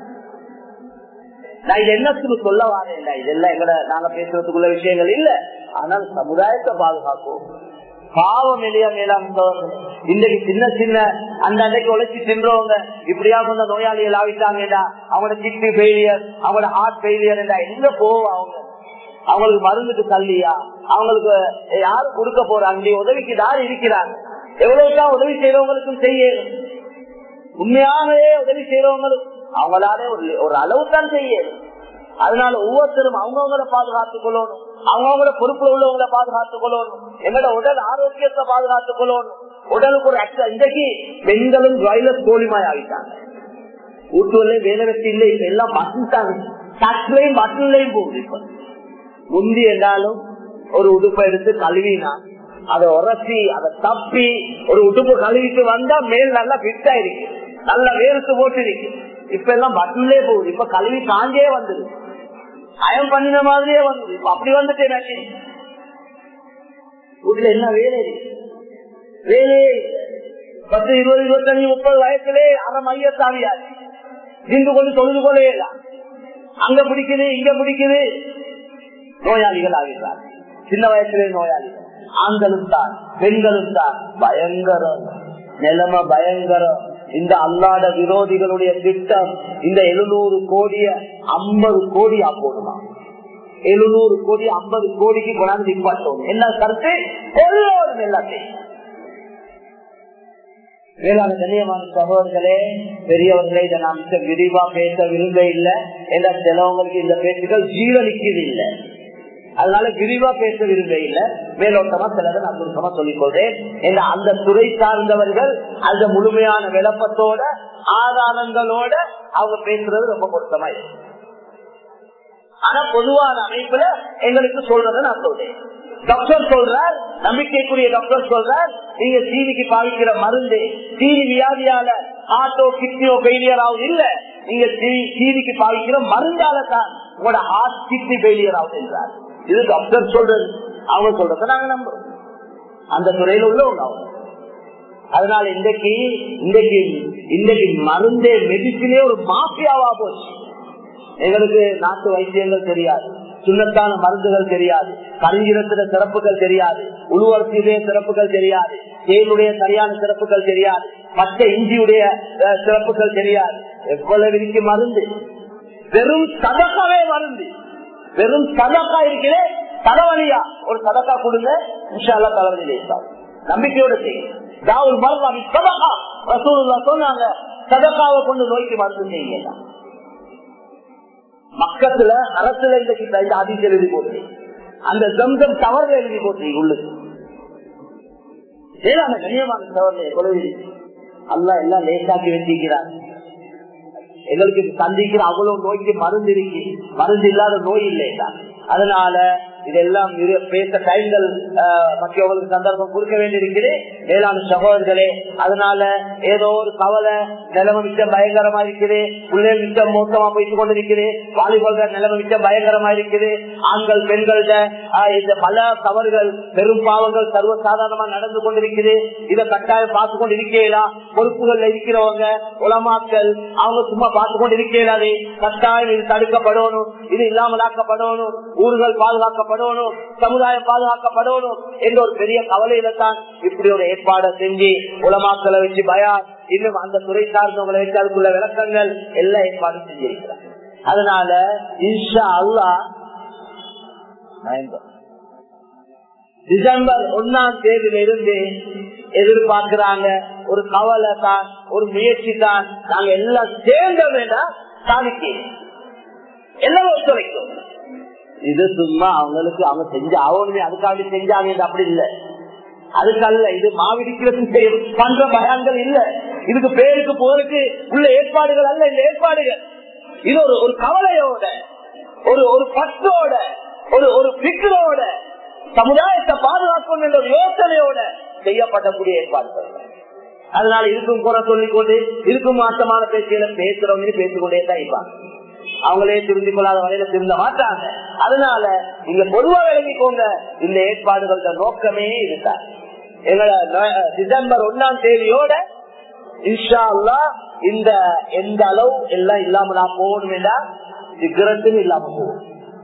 நான் இது என்னத்துக்கு சொல்ல வரேன் இல்ல இதெல்லாம் எங்கட நாங்க பேசுறதுக்குள்ள விஷயங்கள் இல்ல ஆனால் சமுதாயத்தை பாதுகாக்கும் பாவம் இல்லையா மேலாம் இன்னைக்கு சின்ன சின்ன அந்த அன்னைக்கு உழைச்சி தின்றவங்க இப்படியா கொஞ்சம் நோயாளிகள் ஆகிட்டாங்கடா அவங்களோட கிட்னி ஃபெயிலியர் அவங்களோட ஹார்ட் ஃபெயிலியர் எங்க போவோம் அவங்க அவங்களுக்கு மருந்துக்கு தள்ளியா அவங்களுக்கு யாரு கொடுக்க போறாங்க உதவிக்கு யாரு இருக்கிறாங்க எவ்வளவுதான் உதவி செய்யறவங்களுக்கும் செய்யணும் உண்மையாகவே உதவி செய்யறவங்களும் அவங்களாலே ஒரு ஒரு அளவு தான் செய்யணும் அதனால ஒவ்வொருத்தரும் அவங்கவுங்கள பாதுகாத்துக் கொள்ளணும் அவங்கவுங்கள பொறுப்புல உள்ளவங்களை பாதுகாத்துக் கொள்ளணும் எங்களோட உடல் ஆரோக்கியத்தை பாதுகாத்துக் கொள்ளணும் உடலுக்கு ஒரு அச்ச இன்றைக்கு பெண்களும் பிராய்லர் கோழிமாய் ஆகிட்டாங்க வீட்டுல வேலை வெட்டி இல்லை இப்ப எல்லாம் பட்டுட்டாங்க சட்லையும் பட்டன்லையும் போகுது இப்ப முந்தி என்றாலும் ஒரு உடுப்பை எடுத்து கழுவினா அதை உரசி அதை தப்பி ஒரு உடுப்பு கழுவிட்டு வந்தா மேல் நல்லா ஃபிட் ஆயிருக்கு நல்லா வேர்த்து போட்டு இருக்கு இப்ப எல்லாம் பட்டன்லயே போகுது இப்ப கழுவி காஞ்சே வந்தது அயம் பண்ணின மாதிரியே வந்தது இப்ப அப்படி வந்துட்டு எனக்கு வீட்டுல என்ன வேலை இருக்கு வேலையே இல்லை. பத்து இருபது இருபத்தஞ்சு முப்பது வயசுலே அரை மையத்தாவியாச்சு நின்று கொண்டு தொழுது கொள்ளே அங்க பிடிக்குது இங்க பிடிக்குது நோயாளிகள் ஆகிறார் சின்ன வயசுலே நோயாளிகள் ஆண்களும் தான் பெண்களும் தான் பயங்கரம் நிலைமை பயங்கரம் இந்த அல்லாத விரோதிகளுடைய திட்டம் இந்த எழுநூறு கோடிய ஐம்பது கோடி போடுமா எழுநூறு கோடி ஐம்பது கோடிக்கு கொண்டாந்து நிப்பாட்டோம் என்ன கருத்து எல்லோரும் எல்லாத்தையும் வேளாண் கண்ணியமான சகோதரர்களே பெரியவர்களே இதை நாம் மிக விரிவா பேச விரும்ப இல்லை என்ற சிலவங்களுக்கு இந்த பேச்சுகள் ஜீவனிக்கிறது இல்லை அதனால விரிவா பேச விரும்ப இல்லை மேலோட்டமா சிலதை நான் சுருக்கமா சொல்லிக் கொள்றேன் ஏன்னா அந்த துறை சார்ந்தவர்கள் அந்த முழுமையான விளப்பத்தோட ஆதாரங்களோட அவங்க பேசுறது ரொம்ப பொருத்தமா இருக்கு ஆனா பொதுவான அமைப்புல எங்களுக்கு சொல்றதை நான் சொல்றேன் டாக்டர் சொல்றார் நம்பிக்கைக்குரிய டாக்டர் சொல்றார் நீங்க சீனிக்கு பாவிக்கிற மருந்து சீனி வியாதியால ஹார்ட்டோ கிட்னியோ ஃபெயிலியர் ஆகுது இல்ல நீங்க சீனிக்கு பாவிக்கிற மருந்தால தான் உங்களோட ஹார்ட் கிட்னி ஃபெயிலியர் ஆகுது என்றார் இது டாக்டர் சொல்றது அவங்க சொல்றத நாங்க நம்புறோம் அந்த துறையில உள்ளவங்க அவங்க அதனால இன்றைக்கு இன்றைக்கு இன்றைக்கு மருந்தே மெடிசினே ஒரு மாஃபியாவா போச்சு எங்களுக்கு நாட்டு வைத்தியங்கள் தெரியாது சுண்ணத்தான மருந்துகள் தெரியாது கரிஞ்சிரத்தின சிறப்புகள் தெரியாது உருவரசியுடைய சிறப்புகள் தெரியாது தேனுடைய சரியான சிறப்புகள் தெரியாது பச்சை இஞ்சியுடைய அஹ், சிறப்புகள் தெரியாது எவ்வளவு இருக்கு மருந்து வெறும் சதக்காவே மருந்து வெறும் சதக்கா இருக்கிறே தலைவலியா ஒரு சதக்கா கொடுங்க இன்ஷால்லா தலைவலி லேசாகும். நம்பிக்கையோட செய்யுங்க தாவூல் மருந்தாமி சதக்கா ரசூலுல்லா சொன்னாங்க சதக்காவை கொண்டு நோய்க்கு மருந்து செய்யுங்க மக்கத்துல அரசுல இந்த கிட்ட இந்த அதிசயம் எழுதி போட்டு அந்த ஜம்சம் தவறுல எழுதி போட்டு உள்ளது ஏன்னா அந்த கண்ணியமான தவறுல கொலை அல்லா எல்லாம் லேசாக்கி வச்சிருக்கிறார் எங்களுக்கு சந்திக்கிற அவ்வளவு நோய்க்கு மருந்து இருக்கு மருந்து இல்லாத நோய் இல்லையா அதனால இதெல்லாம் இரு- பேச டைம்கள் மற்றவங்களுக்கு சந்தர்ப்பம் கொடுக்க வேண்டியிருக்குது வேளாண் சகோதரர்களே அதனால ஏதோ ஒரு கவலை நிலைமை மிச்சம் பயங்கரமா இருக்குது பிள்ளைகள் மிச்சம் மோசமா போயிட்டு கொண்டிருக்குது வாலிபர்கள் நிலைமை மிச்சம் பயங்கரமா இருக்குது ஆண்கள் பெண்கள்ட ஆஹ், இந்த பல தவறுகள் பெரும் பாவங்கள் சர்வசாதாரணமா நடந்து கொண்டிருக்குது இதை கட்டாயம் பார்த்து கொண்டு இருக்கலாம் பொறுப்புகள்ல இருக்கிறவங்க உலமாக்கள் அவங்க சும்மா பார்த்து கொண்டு இருக்கலாது கட்டாயம் இது தடுக்கப்படணும் இது இல்லாமலாக்கப்படணும் ஊர்கள் பாதுகாக்கப்படணும் சமுதாயம் பாதுகாக்கப்படணும் என்ற ஒரு பெரிய கவலையில தான் இப்படி ஒரு ஏற்பாடை செஞ்சு உலமாக்களை வச்சு பயான் இன்னும் அந்த துறை சார்ந்தவங்களை வச்சு அதுக்குள்ள விளக்கங்கள் எல்லா ஏற்பாடும் செஞ்சிருக்கிறார் அதனால இன்ஷா அல்லாஹ் பயன்படும் டிசம்பர் ஒன்னாம் தேதியில இருந்து எதிர்பார்க்கிறாங்க ஒரு கவலை தான் ஒரு முயற்சி தான் நாங்க எல்லாம் சேர்ந்த வேண்டாம் சாதிக்க எல்லாம் ஒத்துழைக்கும் இது சும்மா அவங்களுக்கு அவங்க செஞ்ச ஆகணுமே அதுக்காக செஞ்சாங்க இது அப்படி இல்ல அதுக்கல்ல இது மாவிடிக்கிறது செய்ய- பண்ற பயான்கள் இல்ல இதுக்கு பேருக்கு போருக்கு உள்ள ஏற்பாடுகள் அல்ல இந்த ஏற்பாடுகள் இது ஒரு ஒரு கவலையோட ஒரு ஒரு பற்றோட ஒரு ஒரு பிக்கரோட சமுதாயத்தை பாதுகாக்கணும் என்ற ஒரு யோசனையோட செய்யப்படக்கூடிய ஏற்பாடுகள் அதனால இருக்கும் குறை சொல்லிக்கொண்டு இருக்கும் மாற்றமான பேச்சுகளை பேசுறவங்க பேசிக்கொண்டே தான் இருப்பாங்க அவங்களே திருந்தி கொள்ளாத வரையில திருந்த மாட்டாங்க அதனால நீங்க பொதுவா விளங்கிக்கோங்க இந்த ஏற்பாடுகளோட நோக்கமே இதுதான் எங்களை ந- டிசம்பர் ஒன்னாம் தேதியோட இன்ஷா அல்லாஹ் இந்த எந்த அளவு எல்லாம் இல்லாம நான் போகணும் சிகரத்துன்னு இல்லாம போகும்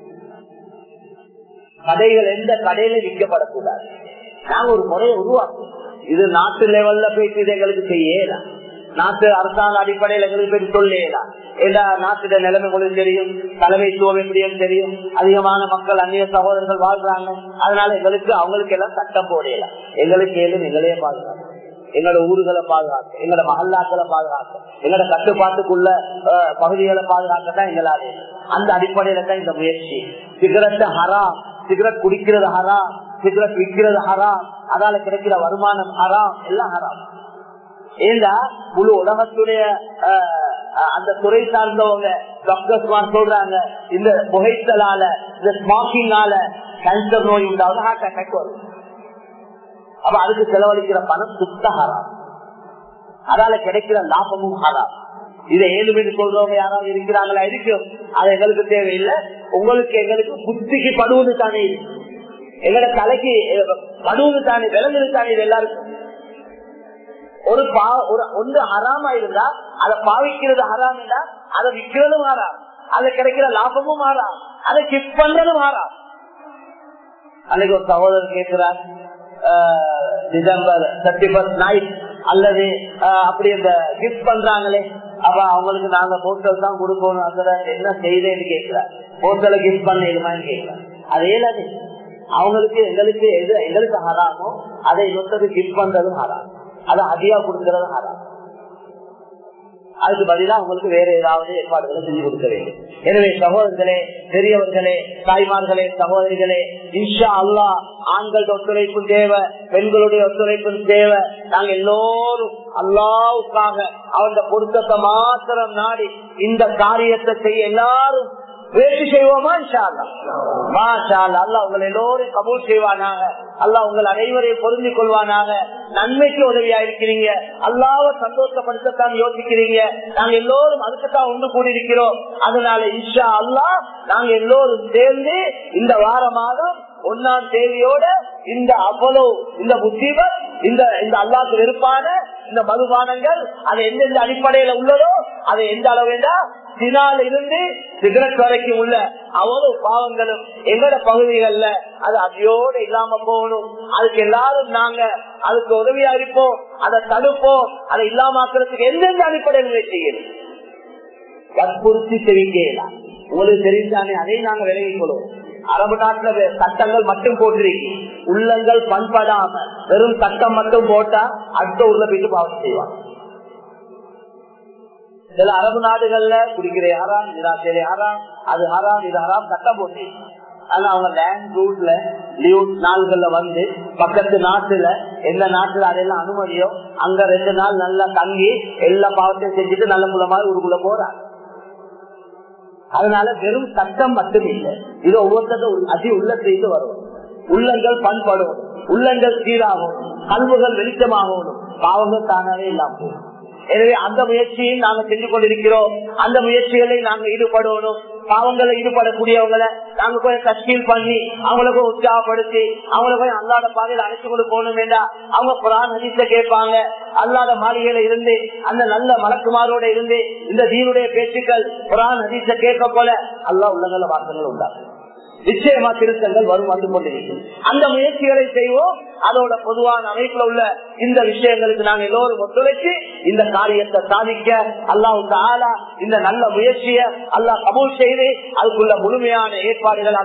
கடைகள் எந்த கடையில விற்கப்படக்கூடாது நாங்க ஒரு முறையை உருவாக்கும் இது நாட்டு லெவல்ல போயிட்டு இது எங்களுக்கு செய்யலாம் நாட்டு அரசாங்க அடிப்படையில் எங்களுக்கு பேர் சொல்லலாம் எல்லா நாட்டுட நிலைமை உங்களுக்கு தெரியும் தலைமைத்துவம் எப்படியும் தெரியும் அதிகமான மக்கள் அந்நிய சகோதரர்கள் வாழ்றாங்க அதனால எங்களுக்கு அவங்களுக்கு எல்லாம் சட்டம் போடலாம் எங்களுக்கு ஏதும் எங்களையே பாதுகாக்கும் எங்களோட ஊர்களை பாதுகாக்க எங்களோட மகல்லாக்களை பாதுகாக்க எங்களோட கட்டுப்பாட்டுக்குள்ள அஹ், பகுதிகளை பாதுகாக்க தான் எங்களாலே அந்த அடிப்படையில தான் இந்த முயற்சி சிகரெட் ஹராம் சிகரெட் குடிக்கிறது ஹராம் சிகரெட் விற்கிறது ஹராம் அதால கிடைக்கிற வருமானம் ஹராம் எல்லாம் ஹராம் ஏண்டா முழு உலகத்துடைய அஹ், அஹ், அந்த துறை சார்ந்தவங்க டாக்டர்ஸ் சொல்றாங்க இந்த புகைத்தலால இந்த ஸ்மாக்கிங்கால கேன்சர் நோய் உண்டாவது ஹார்ட் அட்டாக் வரும் அப்ப அதுக்கு செலவழிக்கிற பணம் சுத்த ஹராம் அதால கிடைக்கிற லாபமும் ஹராம் இதை ஏழு மீது சொல்றவங்க யாராவது இருக்கிறாங்களா இருக்கும் அது எங்களுக்கு தேவையில்லை உங்களுக்கு எங்களுக்கு புத்திக்கு படுவது தானே இது. எங்களோட தலைக்கு அஹ், படுவது தானே விலங்குது தானே இது எல்லாருக்கும் ஒரு பா ஒரு ஒன்று ஹராமா இருந்தா அதை பாவிக்கிறது ஹராம் இருந்தா அதை விற்கிறதும் ஹராம் அது கிடைக்கிற லாபமும் ஹராம் அதை கிஃப்ட் பண்றதும் ஹராம் அன்னைக்கு ஒரு சகோதரர் கேட்கிறார் ah, December thirty first night அல்லது ஆஹ், அப்படி இந்த கிஃப்ட் பண்றாங்களே அப்ப அவங்களுக்கு நாங்க போஸ்டல் தான் கொடுக்கணும் அதுல என்ன செய்தேன்னு கேட்கிறார் போஸ்டல கிஃப்ட் பண்ணிடுமான்னு கேட்கிறார் அது ஏலாது அவங்களுக்கு எங்களுக்கு எது எங்களுக்கு ஹராமோ அதை இன்னொருத்தருக்கு கிஃப்ட் பண்றதும் ஹராம் அதை அதிகா கொடுக்கறதும் ஹராம் அதுக்கு பதிலா உங்களுக்கு வேற ஏதாவது ஏற்பாடுகளை செஞ்சு கொடுக்க வேண்டும் எனவே சகோதரர்களே பெரியவர்களே தாய்மார்களே சகோதரிகளே இன்ஷா அல்லா ஆண்களோட ஒத்துழைப்பும் தேவை பெண்களுடைய ஒத்துழைப்பும் தேவை நாங்க எல்லோரும் அல்லாவுக்காக அவன் பொருத்தத்தை மாத்திரம் நாடி இந்த காரியத்தை செய்ய எல்லாரும் முயற்சி செய்வோமா இன்ஷா அல்லா மாஷா அல்லா அல்லாஹ் உங்களை எல்லோரும் கபூல் செய்வானாக அல்லாஹ் உங்கள் அனைவரையும் பொருந்தி கொள்வானாக நன்மைக்கு உதவியா இருக்கிறீங்க அல்லாவ சந்தோஷப்படுத்தத்தான் யோசிக்கிறீங்க நாங்க எல்லோரும் அதுக்குத்தான் ஒன்று கூடியிருக்கிறோம் அதனால இன்ஷா அல்லாஹ் நாங்க எல்லோரும் சேர்ந்து இந்த வார மாதம் ஒன்னாம் தேதியோட இந்த அவ்வளவு இந்த முசீபத் இந்த இந்த அல்லாக்கு வெறுப்பான இந்த மதுபானங்கள் அது எந்தெந்த அடிப்படையில உள்ளதோ அதை எந்த அளவுண்டா சினால் இருந்து சிகரெட் வரைக்கும் உள்ள அவ்வளவு பாவங்களும் எங்கட பகுதிகள்ல அது அதையோடு இல்லாம போகணும் அதுக்கு எல்லாரும் நாங்க அதுக்கு உதவியா இருப்போம் அதை தடுப்போம் அதை இல்லாமக்கிறதுக்கு எந்தெந்த அடிப்படையில் முயற்சி செய்யணும் வற்புறுத்தி தெரிவிக்கலாம் உங்களுக்கு தெரிந்தானே அதை நாங்க விலகிக் கொள்வோம் அரபு நாட்டுல வே- சட்டங்கள் மட்டும் போட்டிருக்கு உள்ளங்கள் பண்படாம வெறும் சட்டம் மட்டும் போட்டா அடுத்த ஊர்ல போயிட்டு பாவம் செய்வாங்க சில அரபு நாடுகள்ல குடிக்கிற ஹராம் நிராசையில ஹராம் அது ஹராம் இது ஹராம் சட்டம் போட்டு ஆனா அவங்க லேண்ட் ரூட்ல லீவ் நாள்கள்ல வந்து பக்கத்து நாட்டுல எந்த நாட்டுல அதெல்லாம் அனுமதியோ அங்க ரெண்டு நாள் நல்லா தங்கி எல்லா பாவத்தையும் செஞ்சுட்டு நல்ல மூலமாக ஊருக்குள்ள போறாங்க அதனால வெறும் சட்டம் மட்டும் இல்லை இது ஒவ்வொருத்தரும் அதி உள்ளத்திலிருந்து வரும் உள்ளங்கள் பண்படும் உள்ளங்கள் சீராகும் கல்வுகள் வெளிச்சமாகணும் பாவங்கள் தானாவே இல்லாம போகும் எனவே அந்த முயற்சியும் நாங்க செஞ்சு கொண்டிருக்கிறோம் அந்த முயற்சிகளை நாங்க ஈடுபடணும் பாவங்களை ஈடுபடக்கூடியவங்களை நாங்க கொஞ்சம் தஸ்கீல் பண்ணி அவங்கள போய் உற்சாகப்படுத்தி அவங்கள போய் அல்லாத பாதையில அழைச்சு கொண்டு போகணும் வேண்டாம் அவங்க குரான் ஹதீஸ கேட்பாங்க அல்லாத மாளிகையில இருந்து அந்த நல்ல மலக்குமாரோட இருந்து இந்த தீனுடைய பேச்சுக்கள் குரான் ஹதீஸ கேட்க போல அல்லா உள்ளங்கள வார்த்தைகள் உண்டாகும் நிச்சயமா திருத்தங்கள் வரும் வந்து கொண்டிருக்கும் அந்த முயற்சிகளை செய்வோம் அதோட பொதுவான அமைப்புல உள்ள இந்த விஷயங்களுக்கு நாங்க எல்லோரும் ஒத்துழைச்சு இந்த காரியத்தை சாதிக்க அல்லாவுக்கு ஆளா இந்த நல்ல முயற்சியை அல்லாஹ் கபூல் செய்து அதுக்குள்ள முழுமையான ஏற்பாடுகள்